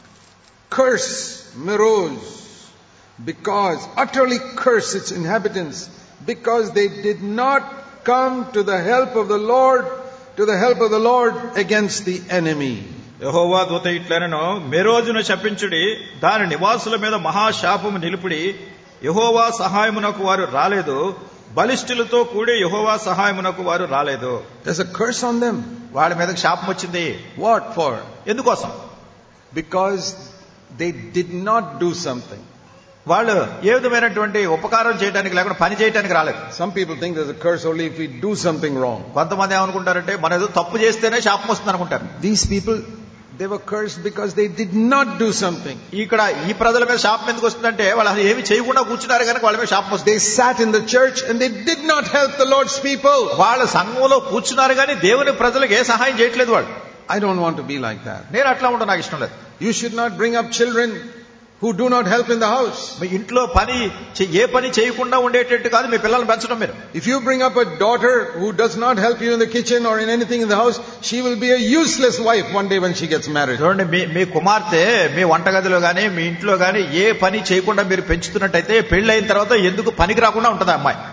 Curse Meroz, because, utterly curse its inhabitants, because they did not come to the help of the Lord, to the help of the Lord against the enemy. యహోవా దూత ఇట్లనను మెరోజును శపించుడి దాని నివాసుల మీద మహాశాపము నిలుపుడి యహోవా సహాయమునకు వారు రాలేదు బలిష్ఠులతో కూడి యహోవా సహాయమునకు వారు రాలేదు There's a curse on them. వాళ్ళ మీదకి శాపం వచ్చింది What for? ఎందుకోసం Because they did not do something. వాళ్ళు ఏ విధమైనటువంటి ఉపకారం చేయడానికి లేకుండా పని చేయడానికి రాలేదు Some people think there's a curse only if we do something wrong. కొంతమంది ఏమనుకుంటారంటే మన ఏదో తప్పు చేస్తేనే శాపం వస్తుంది అనుకుంటారు These people, they were cursed because they did not do something. ఇక్కడ ఈ ప్రజల మీద శాపం ఎందుకు వస్తుందంటే వాళ్ళు అసలు ఏమి చేయకుండా కూర్చున్నారు కనుక వాళ్ళ మీద శాపం వస్తుంది They sat in the church and they did not help the Lord's people. వాళ్ళ సంఘంలో కూర్చున్నారు కానీ దేవుని ప్రజలకు ఏ సహాయం చేయట్లేదు వాళ్ళు I don't want to be like that. నేను అట్లా ఉంటా నాకు ఇష్టం లేదు You should not bring up children who do not help in the house. మీ ఇంట్లో పని చే- ఏ పని చేయకుండా ఉండేటట్టు కాదు మీ పిల్లల్ని పెంచడం మీరు If you bring up a daughter who does not help you in the kitchen or in anything in the house, she will be a useless wife one day when she gets married. చూడండి మీ మీ కుమార్తె మీ వంటగదిలో గానీ మీ ఇంట్లో గానీ ఏ పని చేయకుండా మీరు పెంచుతున్నట్టయితే పెళ్లి అయిన తర్వాత ఎందుకు పనికి రాకుండా ఉంటుంది ఆ అమ్మాయి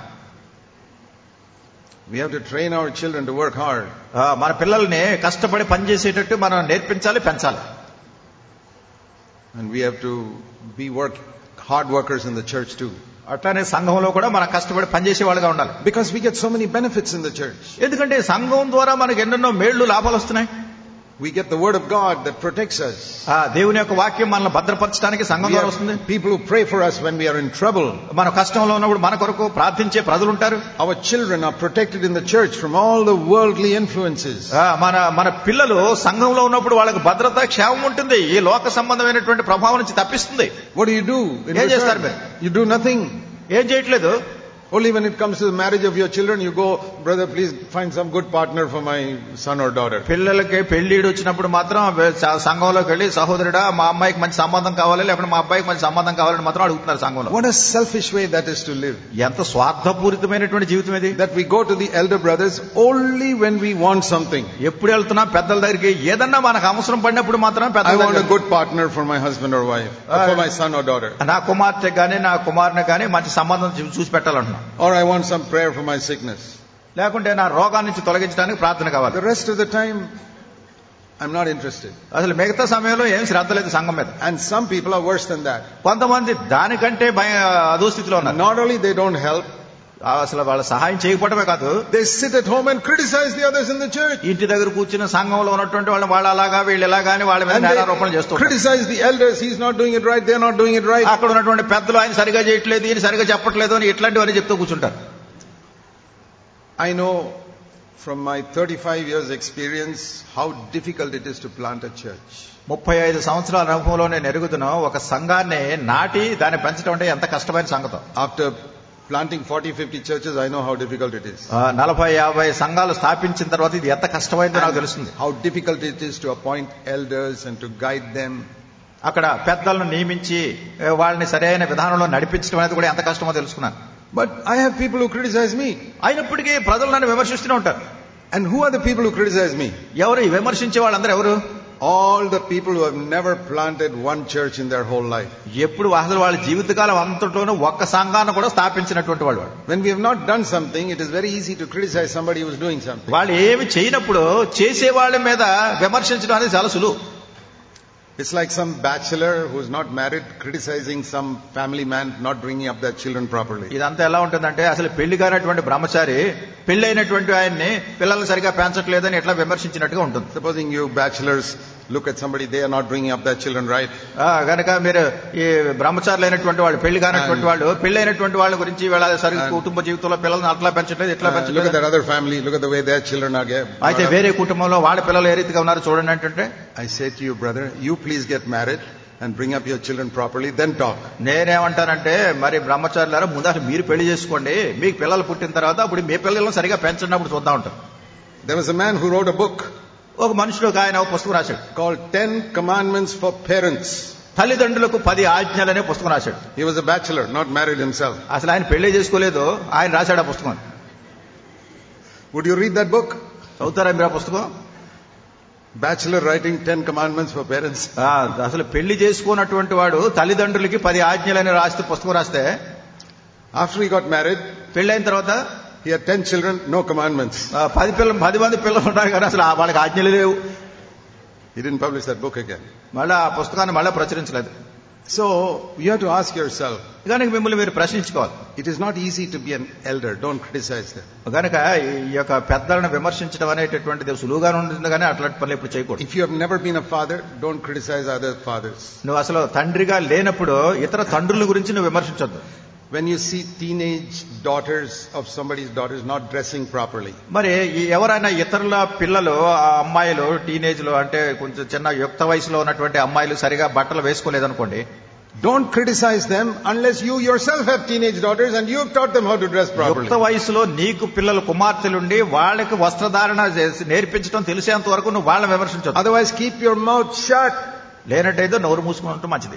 We have to train our children to work hard. ఆ, మన పిల్లల్ని కష్టపడి పని చేసేటట్టు మనం నేర్పించాలి పెంచాలి And we have to be work, hard workers in the church too. అట్లానే సంఘంలో కూడా మనం కష్టపడి పనిచేసే వాళ్ళుగా ఉండాలి Because we get so many benefits in the church. ఎందుకంటే సంఘం ద్వారా మనకు ఎన్నెన్నో మేళ్లు లాభాలు వస్తున్నాయి We get the word of God that protects us. ఆ దేవుని యొక్క వాక్యం మనల్ని భద్రపరచడానికి సంఘం We ద్వారా వస్తుంది have people who pray for us when we are in trouble. మన కష్టంలో ఉన్నప్పుడు మన కొరకు ప్రార్థించే ప్రజలు ఉంటారు Our children are protected in the church from all the worldly influences. ఆ, మన మన పిల్లలు సంఘంలో ఉన్నప్పుడు వాళ్ళకి భద్రత క్షేమం ఉంటుంది ఈ లోక సంబంధమైనటువంటి ప్రభావం నుంచి తప్పిస్తుంది What do you do? in ఏం చేస్తారు return? You do nothing. ఏం చేయట్లేదు Only when it comes to the marriage of your children, you go, brother, please find some good partner for my son or daughter. పిల్లలకి పెళ్లిడు వచ్చినప్పుడు మాత్రం వే- స- సంఘంలోకి వెళ్ళి సహోదరుడా మా అమ్మాయికి మంచి సంబంధం కావాలి లేకపోతే మా అబ్బాయికి మంచి సంబంధం కావాలని మాత్రం అడుగుతున్నారు సంఘంలో What a selfish way that is to live. ఎంత స్వార్థపూరితమైనటువంటి జీవితం ఇది That we go to the elder brothers only when we want something. ఎప్పుడు వెళ్తున్నా పెద్దల దగ్గరికి ఏదన్నా మనకు అవసరం పడినప్పుడు మాత్రం I పెద్దల want a దగ్గరికి good partner for my husband or wife, or for my son or daughter. నా కుమార్తె గాని నా కుమారుని గాని మంచి సంబంధం చూ- చూసి పెట్టాలంటున్నా Or I want some prayer for my sickness. లేకుంటే నా రోగాన్ని నుంచి తొలగించడానికి ప్రార్థన కావాలి The rest of the time, I'm not interested. అసలు మిగతా సమయంలో ఏం శ్రద్ధ లేదు సంఘం మీద And some people are worse than that. కొంతమంది దానికంటే భయ అధోస్థితిలో ఉన్నారు Not only they don't help, అసలు వాళ్ళ సహాయం చేయకపోవడమే కాదు they sit at home and criticize the others in the church. ఇంటి దగ్గర కూర్చున్న సంఘంలో ఉన్నటువంటి వాళ్ళు వాళ్ళు అలాగా వీళ్ళు ఎలాగా అని వాళ్ళ మీద And నేరారోపణలు చేస్తూ they ఉంటారు. criticize the elders. He's not doing it right. They're not doing it right. అక్కడ ఉన్నటువంటి పెద్దలు ఆయన సరిగా చేయట్లేదు ఈయన సరిగా చెప్పట్లేదు అని ఇట్లాంటివన్నీ చెప్తూ కూర్చుంటారు I know from my 35 years experience how difficult it is to plant a church. ముప్పై ఐదు సంవత్సరాల అనుభవంలో నేను ఎరుగుతున్నా ఒక సంఘాన్ని నాటి దాన్ని పెంచడం అంటే ఎంత కష్టమైన సంగతం After planting 40, 50 churches, I know how difficult it is. ఆ, నలభై యాభై సంఘాలు స్థాపించిన తర్వాత ఇది ఎంత కష్టమైందో నాకు And తెలుస్తుంది how difficult it is to appoint elders and to guide them. అక్కడ పెద్దలను నియమించి ఏ, వాళ్ళని సరైన విధానంలో నడిపించడం అనేది కూడా ఎంత కష్టమో తెలుసుకున్నాను But I have people who criticize me. అయినప్పటికీ ప్రజలు నన్ను విమర్శిస్తూనే ఉంటారు And who are the people who criticize me? ఎవరు ఈ విమర్శించే వాళ్ళందరూ ఎవరు All the people who have never planted one church in their whole life. ఎప్పుడు అసలు వాళ్ళ జీవితకాలం అంతట్లోనూ ఒక్క సంఘాన్ని కూడా స్థాపించినటువంటి వాళ్ళు వాళ్ళు. When we have not done something, it is very easy to criticize somebody who is doing something. వాళ్ళు ఏమి చేయనప్పుడు చేసే వాళ్ళ మీద విమర్శించడం అనేది చాలా సులువు It's like some bachelor who's not married criticizing some family man not bringing up their children properly. ఇదంతా ఎలా ఉంటుందంటే అసలు పెళ్లి కానటువంటి బ్రహ్మచారి పెళ్లి అయినటువంటి ఆయన్ని పిల్లలు సరిగా పెంచట్లేదని ఎట్లా విమర్శించినట్టుగా ఉంటుంది Supposing you bachelors look at somebody, they are not bringing up their children right. ఆ, గనక మీరు ఈ బ్రహ్మచారులు అయినటువంటి వాళ్ళు పెళ్లి కానటువంటి వాళ్ళు పెళ్లి అయినటువంటి వాళ్ళ గురించి వీళ్ళ సరిగ్గా కుటుంబ జీవితంలో పిల్లల్ని అట్లా పెంచట్లేదు ఇట్లా Uh, look at పెంచట్లేదు that other family, look at the way their children are get- అయితే brought up. వేరే కుటుంబంలో వాళ్ళ పిల్లలు ఏ రీతిగా ఉన్నారు చూడండి అంటే I say to you, brother, you please get married and bring up your children properly, then talk. నేనేమంటానంటే మరి బ్రహ్మచారులారా ముందు అసలు మీరు పెళ్లి చేసుకోండి మీకు పిల్లలు పుట్టిన తర్వాత అప్పుడు మీ పిల్లలను సరిగా పెంచినప్పుడు చూద్దాం ఉంటారు There was a man who wrote a book ఒక మనుషుడు ఒక ఆయన ఒక పుస్తకం రాశాడు called Ten Commandments for Parents. తల్లిదండ్రులకు పది ఆజ్ఞలనే పుస్తకం రాశాడు He was a bachelor, not married himself. అసలు ఆయన పెళ్లి చేసుకోలేదు ఆయన రాశాడు ఆ పుస్తకం Would you read that book? చదువుతారా మీరు ఆ పుస్తకం Bachelor writing Ten Commandments for Parents. ఆ, అసలు పెళ్లి చేసుకున్నటువంటి వాడు తల్లిదండ్రులకి పది ఆజ్ఞలని రాస్తే పుస్తకం రాస్తే After he got married, పెళ్లి తర్వాత he had ten children, no commandments. ఆ, పది పిల్లలు పది మంది పిల్లలు ఉన్నారు కానీ అసలు ఆ వాళ్ళకి ఆజ్ఞలు లేవు He didn't publish that book again. మళ్ళీ ఆ పుస్తకాన్ని మళ్ళీ ప్రచురించలేదు So you have to ask yourself, కనుక మిమ్మల్ని మీరు ప్రశ్నించుకోవాలి it is not easy to be an elder. Don't criticize them. కనుక ఈ యొక్క పెద్దలను విమర్శించడం అనేటటువంటిది సులువుగా ఉంటుంది కానీ అట్లాంటి పనులు ఇప్పుడు చేయకూడదు If you have never been a father, don't criticize other fathers. నువ్వు అసలు తండ్రిగా లేనప్పుడు ఇతర తండ్రుల గురించి నువ్వు విమర్శించొద్దు When you see teenage daughters of somebody's daughters not dressing properly, మరి ఈ ఎవరైనా ఇతరుల పిల్లలు ఆ అమ్మాయిలు టీనేజ్ లో అంటే కొంచెం చిన్న యుక్త వయసులో ఉన్నటువంటి అమ్మాయిలు సరిగా బట్టలు వేసుకోలేదనుకోండి don't criticize them unless you yourself have teenage daughters and you have taught them how to dress properly. యుక్త వయసులో నీకు పిల్లలు కుమార్తెలుండి వాళ్ళకి వస్త్రధారణ చేసి నేర్పించడం తెలిసేంత వరకు నువ్వు వాళ్ళని విమర్శించొద్దు Otherwise, keep your mouth shut. లేనట్టయితే నోరు మూసుకుని ఉంటే మంచిది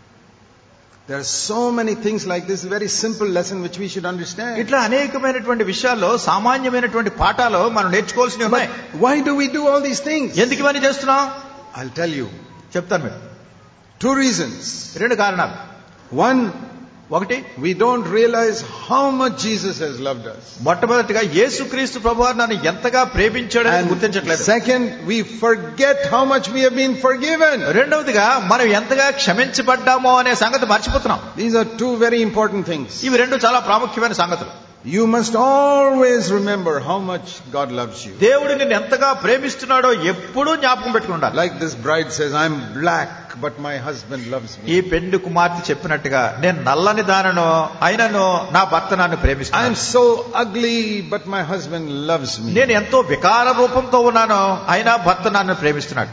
There are so many things like this, very simple lesson which we should understand. ఇట్లా అనేకమైనటువంటి విషయాల్లో సామాన్యమైనటువంటి పాఠాలు మనం నేర్చుకోవాల్సినవి ఉన్నాయి Why do we do all these things? ఎందుకు ఇవన్నీ చేస్తున్నాం I'll tell you. చెప్తాను మీకు Two reasons. రెండు కారణాలు One, ఒకటి we don't realize how much Jesus has loved us. మొట్టమొదటిగా యేసుక్రీస్తు ప్రభు నన్ను ఎంతగా ప్రేమించాడని గుర్తించట్లేదు second, we forget how much we have been forgiven. రెండవదిగా మనం ఎంతగా క్షమించబడ్డామో అనే సంగతి మర్చిపోతున్నాం These are two very important things. ఇవి రెండు చాలా ప్రాముఖ్యమైన సంగతులు You must always remember how much God loves you. దేవుడు నిన్ను ఎంతగా ప్రేమిస్తున్నాడో ఎప్పుడూ జ్ఞాపకం పెట్టుకుని ఉండాలి Like this bride says, I'm black, but my husband loves me. ఈ పెండు కుమార్తె చెప్పినట్టుగా నేను నల్లని దానను అయినను నా భర్త నన్ను I'm ప్రేమిస్తాను so ugly, but my husband loves me. నేను ఎంతో వికార రూపంతో ఉన్నాను అయినా భర్త నన్ను ప్రేమిస్తున్నాడు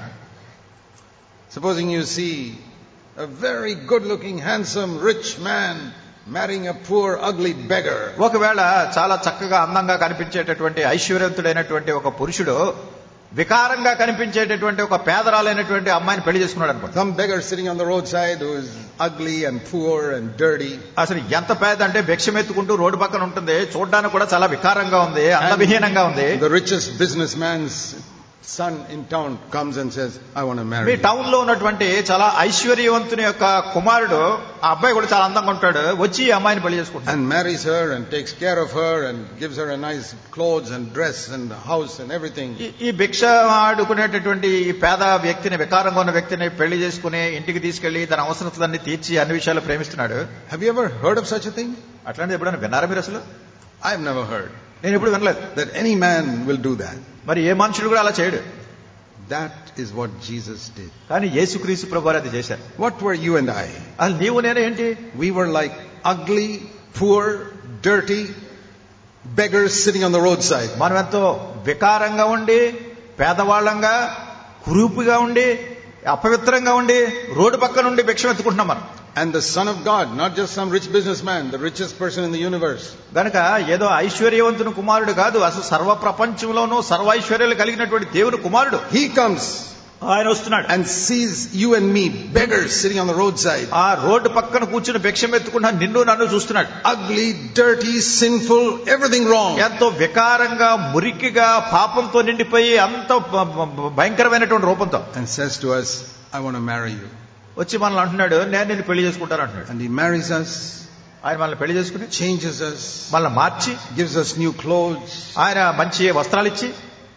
Supposing you see a very good looking, handsome, rich man marrying a poor, ugly beggar. ఒకవేళ చాలా చక్కగా అందంగా కనిపించేటటువంటి ఐశ్వర్యవంతుడైనటువంటి ఒక పురుషుడు వికారంగా కనిపించేటటువంటి ఒక పేదరాలైనటువంటి అమ్మాయిని పెళ్లి చేసుకున్నాడు అనుకోండి Some beggar sitting on the roadside who is ugly and poor and dirty. అసలు ఎంత పేద అంటే భిక్షమెత్తుకుంటూ రోడ్డు పక్కన ఉంటుంది చూడడానికి కూడా చాలా వికారంగా ఉంది అందవిహీనంగా ఉంది The richest businessman's son in town comes and says, I want to మీ marry you. టౌన్ లో ఉన్నటువంటి చాలా ఐశ్వర్యవంతుని యొక్క కుమారుడు ఆ అబ్బాయి కూడా చాలా అందంగా ఉంటాడు వచ్చి ఈ అమ్మాయిని పెళ్లి చేసుకుంటాడు And marries her and takes care of her and gives her a nice clothes and dress and house and everything. ఈ- ఈ భిక్ష ఆడుకునేటటువంటి ఈ పేద వ్యక్తిని వికారంగా ఉన్న వ్యక్తిని పెళ్లి చేసుకుని ఇంటికి తీసుకెళ్లి తన అవసరతలన్నీ తీర్చి అన్ని విషయాలు ప్రేమిస్తున్నాడు Have you ever heard of such a thing? అట్లాంటిది ఎప్పుడైనా విన్నారా మీరు అసలు I have never heard నేను ఎప్పుడు వినలేదు that any man will do that. మరి ఏ మనుషుడు కూడా అలా చేయడు That is what Jesus did. కానీ యేసుక్రీస్తు ప్రభు వారు అది చేశారు What were you and I? అసలు నీవు నేను ఏంటి We were like ugly, poor, dirty beggars sitting on the roadside. మనం ఎంతో వికారంగా ఉండి పేదవాళ్ళంగా కురూపుగా ఉండి అపవిత్రంగా ఉండి రోడ్డు పక్కన ఉండి భిక్షం ఎత్తుకుంటున్నాం మనం And the Son of God, not just some rich businessman, the richest person in the universe, గనక ఏదో ఐశ్వర్యవంతుని కుమారుడు కాదు అసలు సర్వ ప్రపంచంలోనూ సర్వ ఐశ్వర్యాలు కలిగినటువంటి దేవుని కుమారుడు he comes ఆయన వస్తున్నాడు and sees you and me, beggars sitting on the roadside, ఆ రోడ్డు పక్కన కూర్చుని భిక్షం ఎత్తుకుంటా నిన్ను నన్ను చూస్తున్నాడు ugly, dirty, sinful, everything wrong. ఎంతో వికారంగా మురికిగా పాపంతో నిండిపోయి అంత బ- బ- భయంకరమైనటువంటి రూపంతో And says to us, I want to marry you. వచ్చి మనల్ని అంటున్నాడు నేను నిన్ను పెళ్లి చేసుకుంటాను అంటున్నాడు And he marries us, ఆయన మనల్ని పెళ్లి చేసుకుని changes us, మనల్ని మార్చి gives us new clothes. ఆయన మంచి వస్త్రాలు ఇచ్చి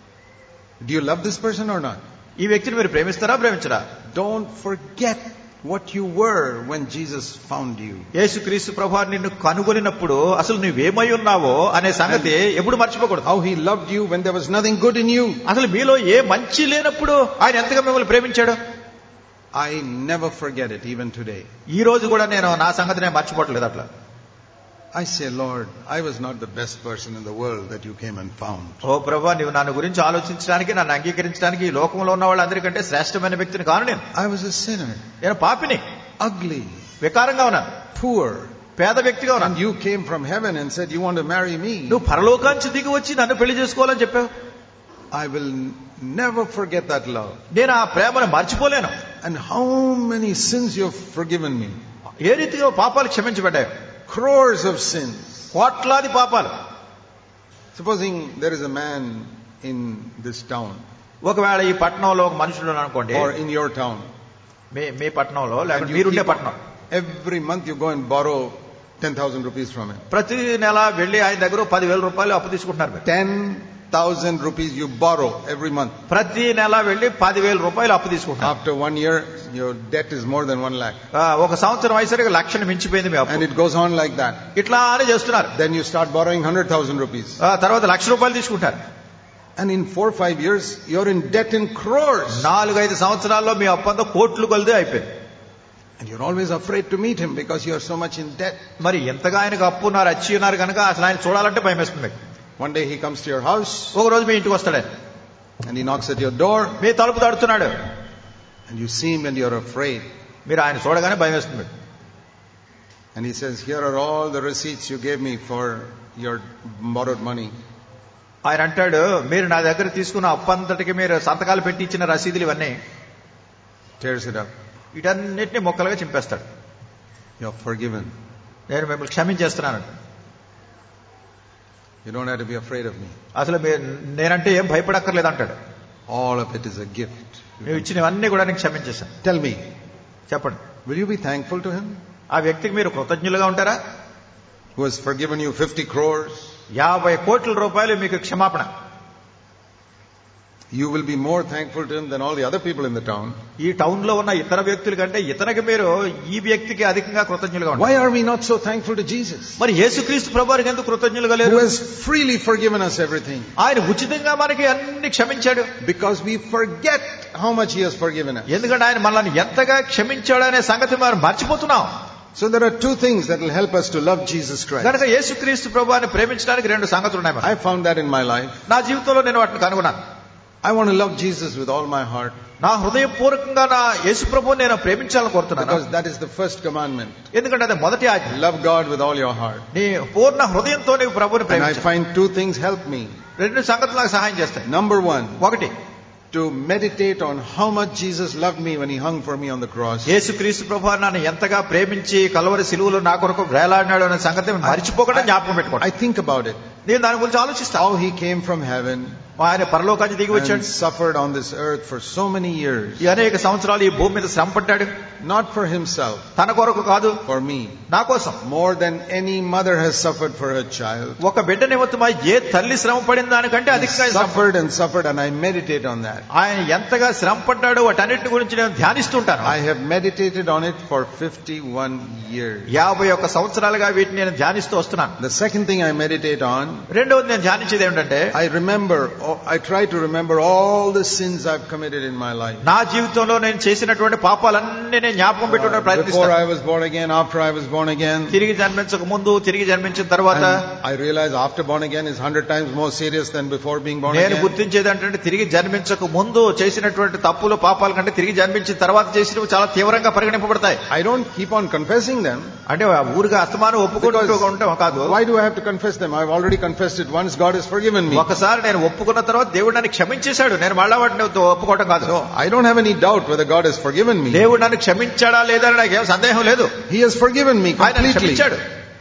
Do you love this person or not? ఈ వ్యక్తిని మీరు ప్రేమిస్తారా ప్రేమించరా Don't forget what you were when Jesus found you. యేసుక్రీస్తు ప్రభు నిన్ను కనుగొనినప్పుడు అసలు నువ్వేమై ఉన్నావో అనే సంగతి ఎప్పుడు మర్చిపోకూడదు How he loved you when there was nothing good in you. అసలు మీలో ఏ మంచి లేనప్పుడు ఆయన ఎంతగా మిమ్మల్ని ప్రేమించాడు I never forget it, even today. ఈ రోజు కూడా నేను నా సంగతి నేను మర్చిపోవట్లేదు అట్లా I say, Lord, I was not the best person in the world that you came and found. ఓ ప్రభా నువ్వు నన్ను గురించి ఆలోచించడానికి నన్ను అంగీకరించడానికి ఈ లోకంలో ఉన్న వాళ్ళందరికంటే శ్రేష్టమైన వ్యక్తిని కాను నేను I was a sinner, నేను పాపిని ugly, వికారంగా ఉన్నాను poor. పేద వ్యక్తిగా And ఉన్నాను you came from heaven and said, You want to marry me? నువ్వు పరలోకాంచి దిగి వచ్చి నన్ను పెళ్లి చేసుకోవాలని చెప్పావు I will never forget that love. నేను ఆ ప్రేమను మర్చిపోలేను And how many sins you have forgiven me. ఏ రీతిగా పాపాలు క్షమించబడ్డాయి Crores of sins. కోట్లాది పాపాలు Supposing there is a man in this town ఒకవేళ ఈ పట్టణంలో ఒక మనుషుడు ఉన్నాడు అనుకోండి or in your town. మీ మీ పట్టణంలో And లేకపోతే you మీరుండే keep- పట్టణం every month you go and borrow 10,000 rupees from him. ప్రతి నెల వెళ్లి ఆయన దగ్గర పదివేల రూపాయలు అప్పు తీసుకుంటున్నారు మీరు 10,000 rupees you borrow every month. ప్రతి నెల వెళ్లి పదివేల రూపాయలు అప్పు తీసుకుంటున్నారు After one year, your debt is more than one lakh. ఆ, ఒక సంవత్సరం అయ్యేసరికి లక్షను మించిపోయింది మీ And అప్పు it goes on like that. ఇట్లానే చేస్తున్నారు Then you start borrowing 100,000 rupees. ఆ, తర్వాత లక్ష రూపాయలు తీసుకుంటారు And in four or five years, you're in debt in crores. నాలుగైదు సంవత్సరాల్లో మీ అప్పు అంతా కోట్లు కొలిదే అయిపోయింది And you're always afraid to meet him because you're so much in debt. మరి ఎంతగా ఆయనకు అప్పు ఉన్నారు అచ్చి ఉన్నారు కనుక అసలు ఆయన చూడాలంటే భయం వేస్తుంది మీకు One day he comes to your house ఒక రోజు మీ ఇంటికి వస్తాడు ఆయన. and he knocks at your door మీ తలుపు తడుతున్నాడు and you see him and you're afraid. మీరు ఆయన చూడగానే భయం వేస్తుంది మీకు And he says, Here are all the receipts you gave me for your borrowed money. ఆయన అంటాడు మీరు నా దగ్గర తీసుకున్న అప్పంతటికి మీరు సంతకాలు పెట్టి ఇచ్చిన రసీదులు ఇవన్నీ Tears it up. వీటన్నిటిని మొక్కలుగా చింపేస్తాడు You're forgiven. నేను మిమ్మల్ని క్షమించేస్తున్నాను You don't have to be afraid of me. అసలు మీరు నేనంటే ఏం భయపడక్కర్లేదు అంటాడు All of it is a gift. నువ్వు ఇచ్చినవన్నీ కూడా నేను క్షమించేశాను Tell me, చెప్పండి will you be thankful to him ఆ వ్యక్తికి మీరు కృతజ్ఞులుగా ఉంటారా who has forgiven you 50 crores? యాభై కోట్ల రూపాయలు మీకు క్షమాపణ You will be more thankful to him than all the other people in the town. ఈ టౌన్ లో ఉన్న ఇతర వ్యక్తుల కంటే ఇతనికి మీరు ఈ వ్యక్తికి అధికంగా కృతజ్ఞులుగా ఉంటారు Why are we not so thankful to Jesus? మరి యేసుక్రీస్తు ప్రభువారికి ఎందుకు కృతజ్ఞులుగా Who లేరు has freely forgiven us everything. ఆయన ఉచితంగా మనకి అన్ని క్షమించాడు Because we forget how much he has forgiven us. ఎందుకంటే ఆయన మనల్ని ఎంతగా క్షమించాడు అనే సంగతి మనం మర్చిపోతున్నాం So there are two things that will help us to love Jesus Christ. కనుక యేసుక్రీస్తు ప్రభువాన్ని ప్రేమించడానికి రెండు సంగతులు ఉన్నాయి మనకు. I found that in my life. నా జీవితంలో నేను వాటిని కనుగొన్నాను I want to love Jesus with all my heart నా హృదయపూర్వకంగా నా యేసు ప్రభు నేను ప్రేమించాలని కోరుతున్నాను because that is the first commandment. ఎందుకంటే అది మొదటి ఆజ్ఞ Love God with all your heart. నీ పూర్ణ హృదయంతో నీవు ప్రభుని And I ప్రేమించాలి find two things help me. రెండు సంగతులు నాకు సహాయం చేస్తాయి Number one, ఒకటి to meditate on how much Jesus loved me when he hung for me on the cross. యేసుక్రీస్తు ప్రభు నన్ను ఎంతగా ప్రేమించి కలవరి సిలువలో నా కొరకు వేలాడినాడు అనే సంగతి మర్చిపోకుండా జ్ఞాపకం పెట్టుకోండి I think about it. నేను దాని గురించి ఆలోచిస్తాను How he came from heaven ఆయన పరలోకానికి దిగి and వచ్చాడు suffered on this earth for so many years. ఈ అనేక సంవత్సరాలు ఈ భూమి మీద శ్రమ పడ్డాడు Not for himself, తన కొరకు కాదు for me. నా కోసం More than any mother has suffered for her child. ఒక బిడ్డ నిమిత్తమై ఏ తల్లి శ్రమ పడిన దానికంటే He అధికంగా శ్రమ suffered and suffered and I meditate on that. ఆయన ఎంతగా శ్రమ పడ్డాడో వాటన్నిటి గురించి నేను ధ్యానిస్తుంటాను I have meditated on it for 51 years. యాభై ఒక్క సంవత్సరాలుగా వీటిని నేను ధ్యానిస్తూ వస్తున్నాను The second thing I meditate on, రెండవది నేను ధ్యానించేది ఏమిటంటే I remember, oh, I try to remember all the sins I've committed in my life. నా జీవితంలో నేను చేసినటువంటి పాపాలన్నీ నేను జ్ఞాపకం పెట్టుకునే Before ప్రయత్నిస్తాను I was born again, after I was born again. తిరిగి జన్మించక ముందు తిరిగి జన్మించిన తర్వాత And I realize after born again is hundred times more serious than before being born నేను again. గుర్తించేది అంటే తిరిగి జన్మించక ముందు చేసినటువంటి తప్పులు పాపాల కంటే తిరిగి జన్మించిన తర్వాత చేసినవి చాలా తీవ్రంగా పరిగణింపబడతాయి I don't keep on confessing them. అంటే ఆ ఊరుగా అస్తమానం ఒప్పుకుంటూ Because- ఉంటాం కాదు Why do I have to confess them? I've already confessed it once. God has forgiven me. ఒకసారి నేను ఒప్పుకున్న తర్వాత దేవుడు నన్ను క్షమించేశాడు నేను మళ్ళా వాటిని ఒప్పుకోవటం కాదు So I don't have any doubt whether God has forgiven me. దేవుడు నన్ను క్షమించాడా లేదా అని నాకేం సందేహం లేదు He has forgiven me ఆయన నన్ను completely. క్షమించాడు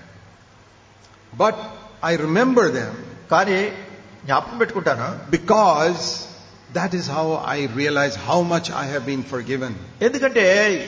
But I remember them కానీ జ్ఞాపకం పెట్టుకుంటాను because that is how I realize how much I have been forgiven. ఎందుకంటే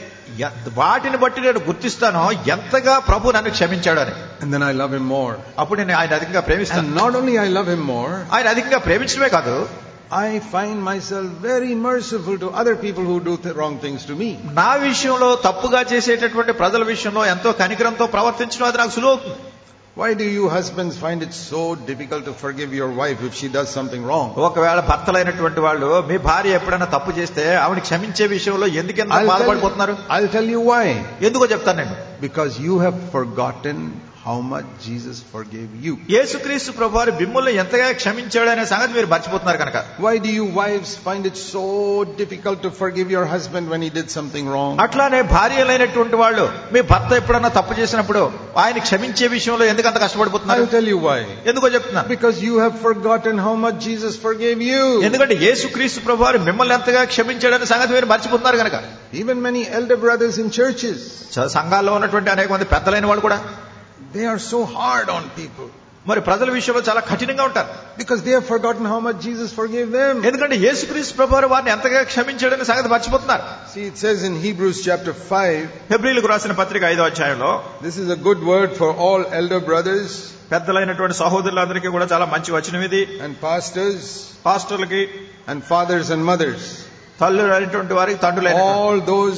ఎ- వాటిని బట్టి నేను గుర్తిస్తాను ఎంతగా ప్రభు నన్ను క్షమించాడు అని And then I love Him more. అప్పుడు నేను ఆయన అధికంగా ప్రేమిస్తాను And not only I love Him more, ఆయన అధికంగా ప్రేమించడమే కాదు I find myself very merciful to other people who do th- wrong things to me. నా విషయంలో తప్పుగా చేసేటటువంటి ప్రజల విషయంలో ఎంతో కనికరంతో ప్రవర్తించడం అది నాకు సులువు అవుతుంది Why do you husbands find it so difficult to forgive your wife if she does something wrong? ఒకవేళ భర్తలైనటువంటి వాళ్ళు మీ భార్య ఎప్పుడైనా తప్పు చేస్తే ఆవిడ క్షమించే విషయంలో ఎందుకెంత I'll tell, బాధపడిపోతున్నారు you, I'll tell you why. ఎందుకో చెప్తాను నేను Because you have forgotten how much Jesus forgave you. యేసుక్రీస్తు ప్రభువారు బిమ్ముల్ని ఎంతగా క్షమించాడు అనే సంగతి మీరు మర్చిపోతున్నారు కనుక Why do you wives find it so difficult to forgive your husband when he did something wrong? అట్లానే భార్యలైనటువంటి వాళ్ళు మీ భర్త ఎప్పుడన్నా తప్పు చేసినప్పుడు ఆయన క్షమించే విషయంలో ఎందుకు అంత కష్టపడిపోతున్నారు I'll tell you why. ఎందుకో చెప్తున్నాను Because you have forgotten how much Jesus forgave you. ఎందుకంటే యేసుక్రీస్తు ప్రభువారు మిమ్మల్ని ఎంతగా క్షమించాడనే సంగతి మీరు మర్చిపోతున్నారు కనుక Even many elder brothers in churches, స- సంఘాల్లో ఉన్నటువంటి అనేక మంది పెద్దలైన వాళ్ళు కూడా they are so hard on people మరి ప్రజల విషయంలో చాలా కఠినంగా ఉంటారు because they have forgotten how much Jesus forgave them. ఎందుకంటే యేసుక్రీస్తు ప్రభువారు వారిని ఎంతగా క్షమించాడనే సంగతి మర్చిపోతున్నారు See, it says in Hebrews chapter 5, ఫిబ్రిలకు రాసిన పత్రిక ఐదో అధ్యాయంలో this is a good word for all elder brothers పెద్దలైనటువంటి సహోదరులందరికీ కూడా చాలా మంచి వచనం ఇది and pastors పాస్టర్లకి and fathers and mothers. తల్లులు అయినటువంటి వారికి తండ్రులైన All those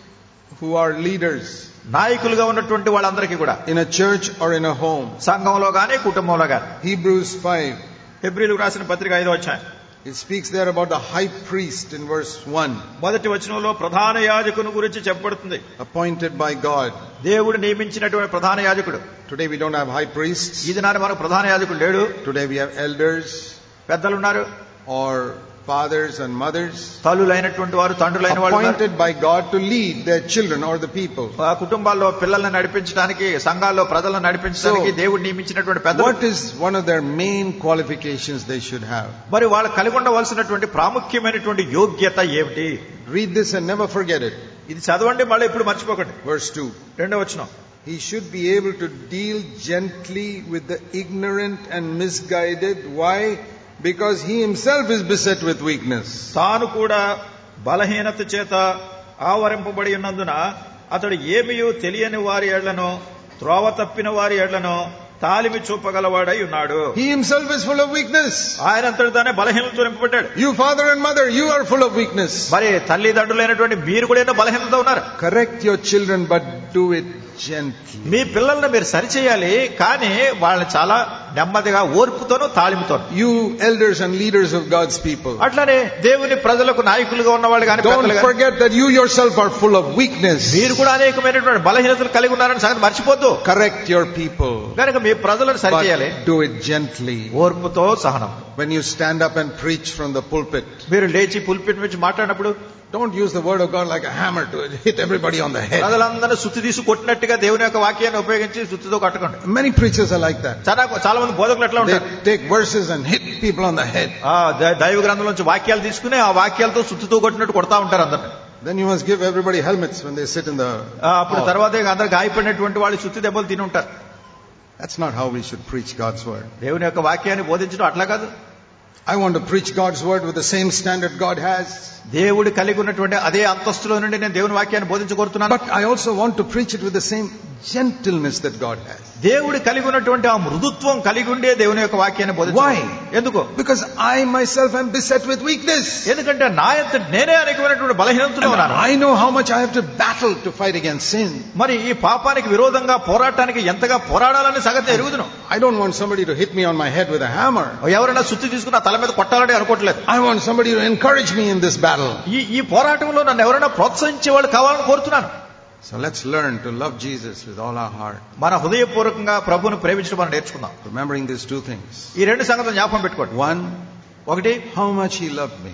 who are leaders నాయకులుగా ఉన్నటువంటి వాళ్ళందరికీ కూడా in a church or in a home. సంఘంలో గానీ కుటుంబంలో గానీ Hebrews 5, ఫిబ్రిలకు రాసిన పత్రిక ఐదో అధ్యాయం it speaks there about the high priest in verse 1, మొదటి వచనంలో ప్రధాన యాజకుని గురించి చెప్పబడుతుంది appointed by God. దేవుడు నియమించినటువంటి ప్రధాన యాజకుడు Today we don't have high priests. ఇది నాడు మనకు ప్రధాన యాజకుడు లేడు Today we have elders పెద్దలు ఉన్నారు or fathers and mothers తల్లులైనటువంటి వారు తండ్రులైన వాళ్ళు ఉన్నారు. appointed by God to lead their children or the people. ఆ కుటుంబాల్లో పిల్లల్ని నడిపించడానికి సంఘాల్లో ప్రజలను నడిపించడానికి So, దేవుడు నియమించినటువంటి పెద్దలు What is one of their main qualifications they should have? మరి వాళ్ళు కలిగి ఉండవలసినటువంటి ప్రాముఖ్యమైనటువంటి యోగ్యత ఏమిటి Read this and never forget it. ఇది చదవండి మళ్ళీ ఇప్పుడు మర్చిపోకండి Verse 2. రెండో వచనం He should be able to deal gently with the ignorant and misguided. Why? Because he himself is beset with weakness. తాను కూడా బలహీనత చేత ఆవరింపబడి ఉన్నందున అతడు ఏమియో తెలియని వారి ఎడ్లను త్రోవ తప్పిన వారి ఎడ్లను తాలిమి చూపగలవాడై ఉన్నాడు He himself is full of weakness. ఆయన అంతటి తానే బలహీనతతో నింపబడ్డాడు You father and mother, you are full of weakness. మరి తల్లిదండ్రులైనటువంటి మీరు కూడా ఎన్నో బలహీనత ఉన్నారు Correct your children, but do it gently. మీ పిల్లల్ని మీరు సరిచేయాలి కానీ వాళ్ళని చాలా నెమ్మదిగా ఓర్పుతోనూ తాళిముతోను You elders and leaders of God's people. అట్లానే దేవుని ప్రజలకు నాయకులుగా ఉన్నవాళ్ళు కానీ Don't పెద్దలు గాని, forget that you yourself are full of weakness. మీరు కూడా అనేకమైనటువంటి బలహీనతలు కలిగి ఉన్నారని సంగతి మర్చిపోద్దు Correct your people. కనుక మీ ప్రజలను సరిచేయాలి But do it gently. ఓర్పుతో సహనం When you stand up and preach from the pulpit, మీరు లేచి పులిపిట్ నుంచి మాట్లాడినప్పుడు don't use the word of God like a hammer to hit everybody on the head. ప్రజలందరూ సుత్తి తీసి కొట్టినట్టుగా దేవుని యొక్క వాక్యాన్ని ఉపయోగించి సుత్తితో కట్టకండి Many preachers are like that. చాలా చాలా మంది బోధకులు ఎట్లా They ఉంటారు take verses and hit people on the head. ఆ ద- దైవ గ్రంథం నుంచి వాక్యాలు తీసుకుని ఆ వాక్యాలతో సుత్తితో కొట్టినట్టు కొడతా ఉంటారు అందరు Then you must give everybody helmets when they sit in the. అప్పుడు hall. తర్వాత ఇక అందరు గాయపడినటువంటి వాళ్ళు సుత్తి దెబ్బలు తిని ఉంటారు That's not how we should preach God's word. దేవుని యొక్క వాక్యాన్ని బోధించడం అట్లా కాదు I want to preach God's word with the same standard God has. దేవుడు కలిగి ఉన్నటువంటి అదే అంతస్తులో నుండి నేను దేవుని వాక్యాన్ని బోధించగోరుతున్నాను But I also want to preach it with the same gentleness that God has. దేవుడు కలిగి ఉన్నటువంటి ఆ మృదుత్వం కలిగి ఉండే దేవుని యొక్క వాక్యాన్ని బోధించాలి Why? ఎందుకు Because I myself am beset with weakness. ఎందుకంటే నా యొక్క నేనే అనేకమైనటువంటి బలహీనతలో And ఉన్నాను I know how much I have to battle to fight against sin. మరి ఈ పాపానికి విరోధంగా పోరాటానికి ఎంతగా పోరాడాలని సంగతి ఎరుగుదును I don't want somebody to hit me on my head with a hammer. ఎవరైనా సుత్తి తీసుకుని నా తల మీద కొట్టాలని అనుకోవట్లేదు I want somebody to encourage me in this battle. ఈ ఈ పోరాటంలో నన్ను ఎవరైనా ప్రోత్సహించే వాళ్ళు కావాలని కోరుతున్నాను So let's learn to love Jesus with all our heart, మన హృదయపూర్వకంగా ప్రభువును ప్రేమించడం మనం నేర్చుకుందాం remembering these two things. ఈ రెండు సంగతులు జ్ఞాపకం పెట్టుకోండి One, ఒకటి how much He loved me.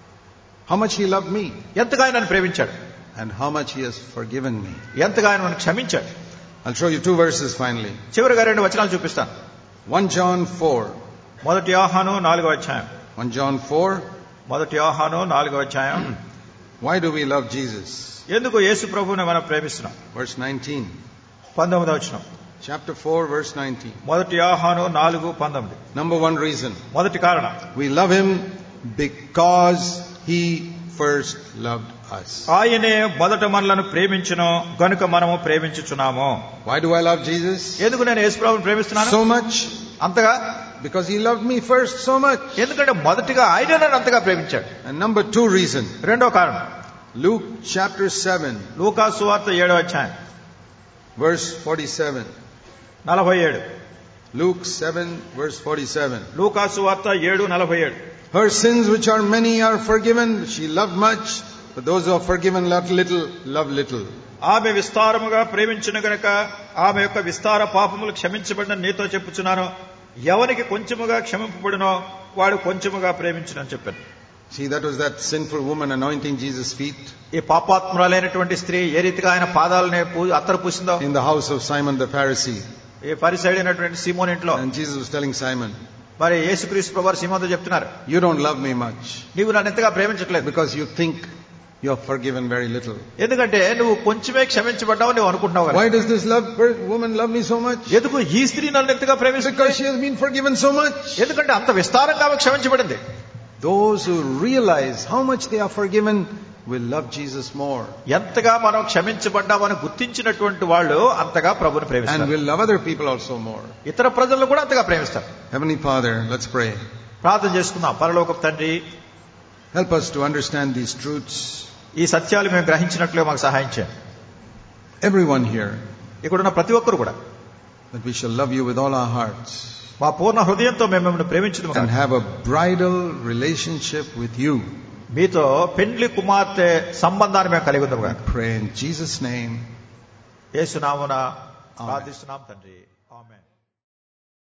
How much He loved me. ఎంతగా ఆయన నన్ను ప్రేమించాడు And how much He has forgiven me. ఎంతగా ఆయన నన్ను క్షమించాడు I'll show you two verses finally. చివరిగా రెండు వచనాలు చూపిస్తాను 1 John 4. మొదటి యోహాను నాలుగో అధ్యాయం 1 John 4. మొదటి యోహాను నాలుగో అధ్యాయం Why do we love Jesus? ఎందుకు యేసు ప్రభువుని మనం ప్రేమిస్తున్నాం Verse 19. పంతొమ్మిదో వచనం Chapter 4, verse 19. మొదటి యోహాను నాలుగు పంతొమ్మిది Number one reason. మొదటి కారణం We love Him because He first loved us. ఆయనే మొదట మనలను ప్రేమించును గనుక మనము ప్రేమించుచున్నాము Why do I love Jesus? ఎందుకు నేను యేసు ప్రభువుని ప్రేమిస్తున్నాను So much? అంతగా Because He loved me first so much. ఎందుకంటే మొదటిగా ఆయన నన్ను అంతగా ప్రేమించాడు And number two reason. రెండో కారణం Luke chapter 7, లూకా సువార్త ఏడో అధ్యాయం verse 47. నలభై ఏడు Luke 7, verse 47. లూకా సువార్త ఏడు నలభై ఏడు Her sins, which are many, are forgiven. She loved much, but those who are forgiven not little, love little. ఆమె విస్తారముగా ప్రేమించిన గనక ఆమె యొక్క విస్తార పాపములు క్షమించబడిన నీతో చెప్పుచున్నాను ఎవరికి కొంచెముగా క్షమింపబడినో వాడు కొంచెముగా ప్రేమించునని చెప్పాను See, that was that sinful woman anointing Jesus' feet ఈ పాపాత్మురాలైనటువంటి స్త్రీ ఏ రీతిగా ఆయన పాదాలని పూ- అత్తరు పూసిందో in the house of Simon the Pharisee. ఈ పరిసైడ్ అయినటువంటి సీమోన్ ఇంట్లో And Jesus was telling Simon, మరి యేసుక్రీస్తు ప్రభు సీమోన్తో చెప్తున్నారు You don't love me much నీవు నన్ను ఎంతగా ప్రేమించట్లేదు because you think you're forgiven very little. ఎందుకంటే నువ్వు కొంచెమే క్షమించబడ్డావు నువ్వు అనుకుంటున్నావు కదా. Why does this love, woman love me so much? ఎందుకు ఈ స్త్రీ నన్ను ఎంతగా ప్రేమిస్తుంది Because she has been forgiven so much. ఎందుకంటే అంత విస్తారంగా ఆమె క్షమించబడింది Those who realize how much they are forgiven will love Jesus more ఎంతగా మనం క్షమించబడ్డామని గుర్తించినటువంటి వాళ్ళు అంతగా ప్రభుని and ప్రేమిస్తారు will love other people also more. ఇతర ప్రజలను కూడా అంతగా ప్రేమిస్తారు Heavenly Father, let's pray. ప్రార్థన చేసుకుందాం పరలోక తండ్రి Help us to understand these truths. ఈ సత్యాలు మేము గ్రహించినట్లుగా మాకు సహాయం చేయండి Everyone here, ఇక్కడున్న ప్రతి ఒక్కరు కూడా that we shall love you with all our hearts మా పూర్ణ హృదయంతో మేము మిమ్మల్ని ప్రేమించదు and have a bridal relationship with you. మీతో పెండ్లి కుమార్తె సంబంధాన్ని మేము కలిగి ఉందాం కాక Pray in Jesus' name. ఏసునామున ప్రార్థిస్తున్నాం తండ్రి ఆమె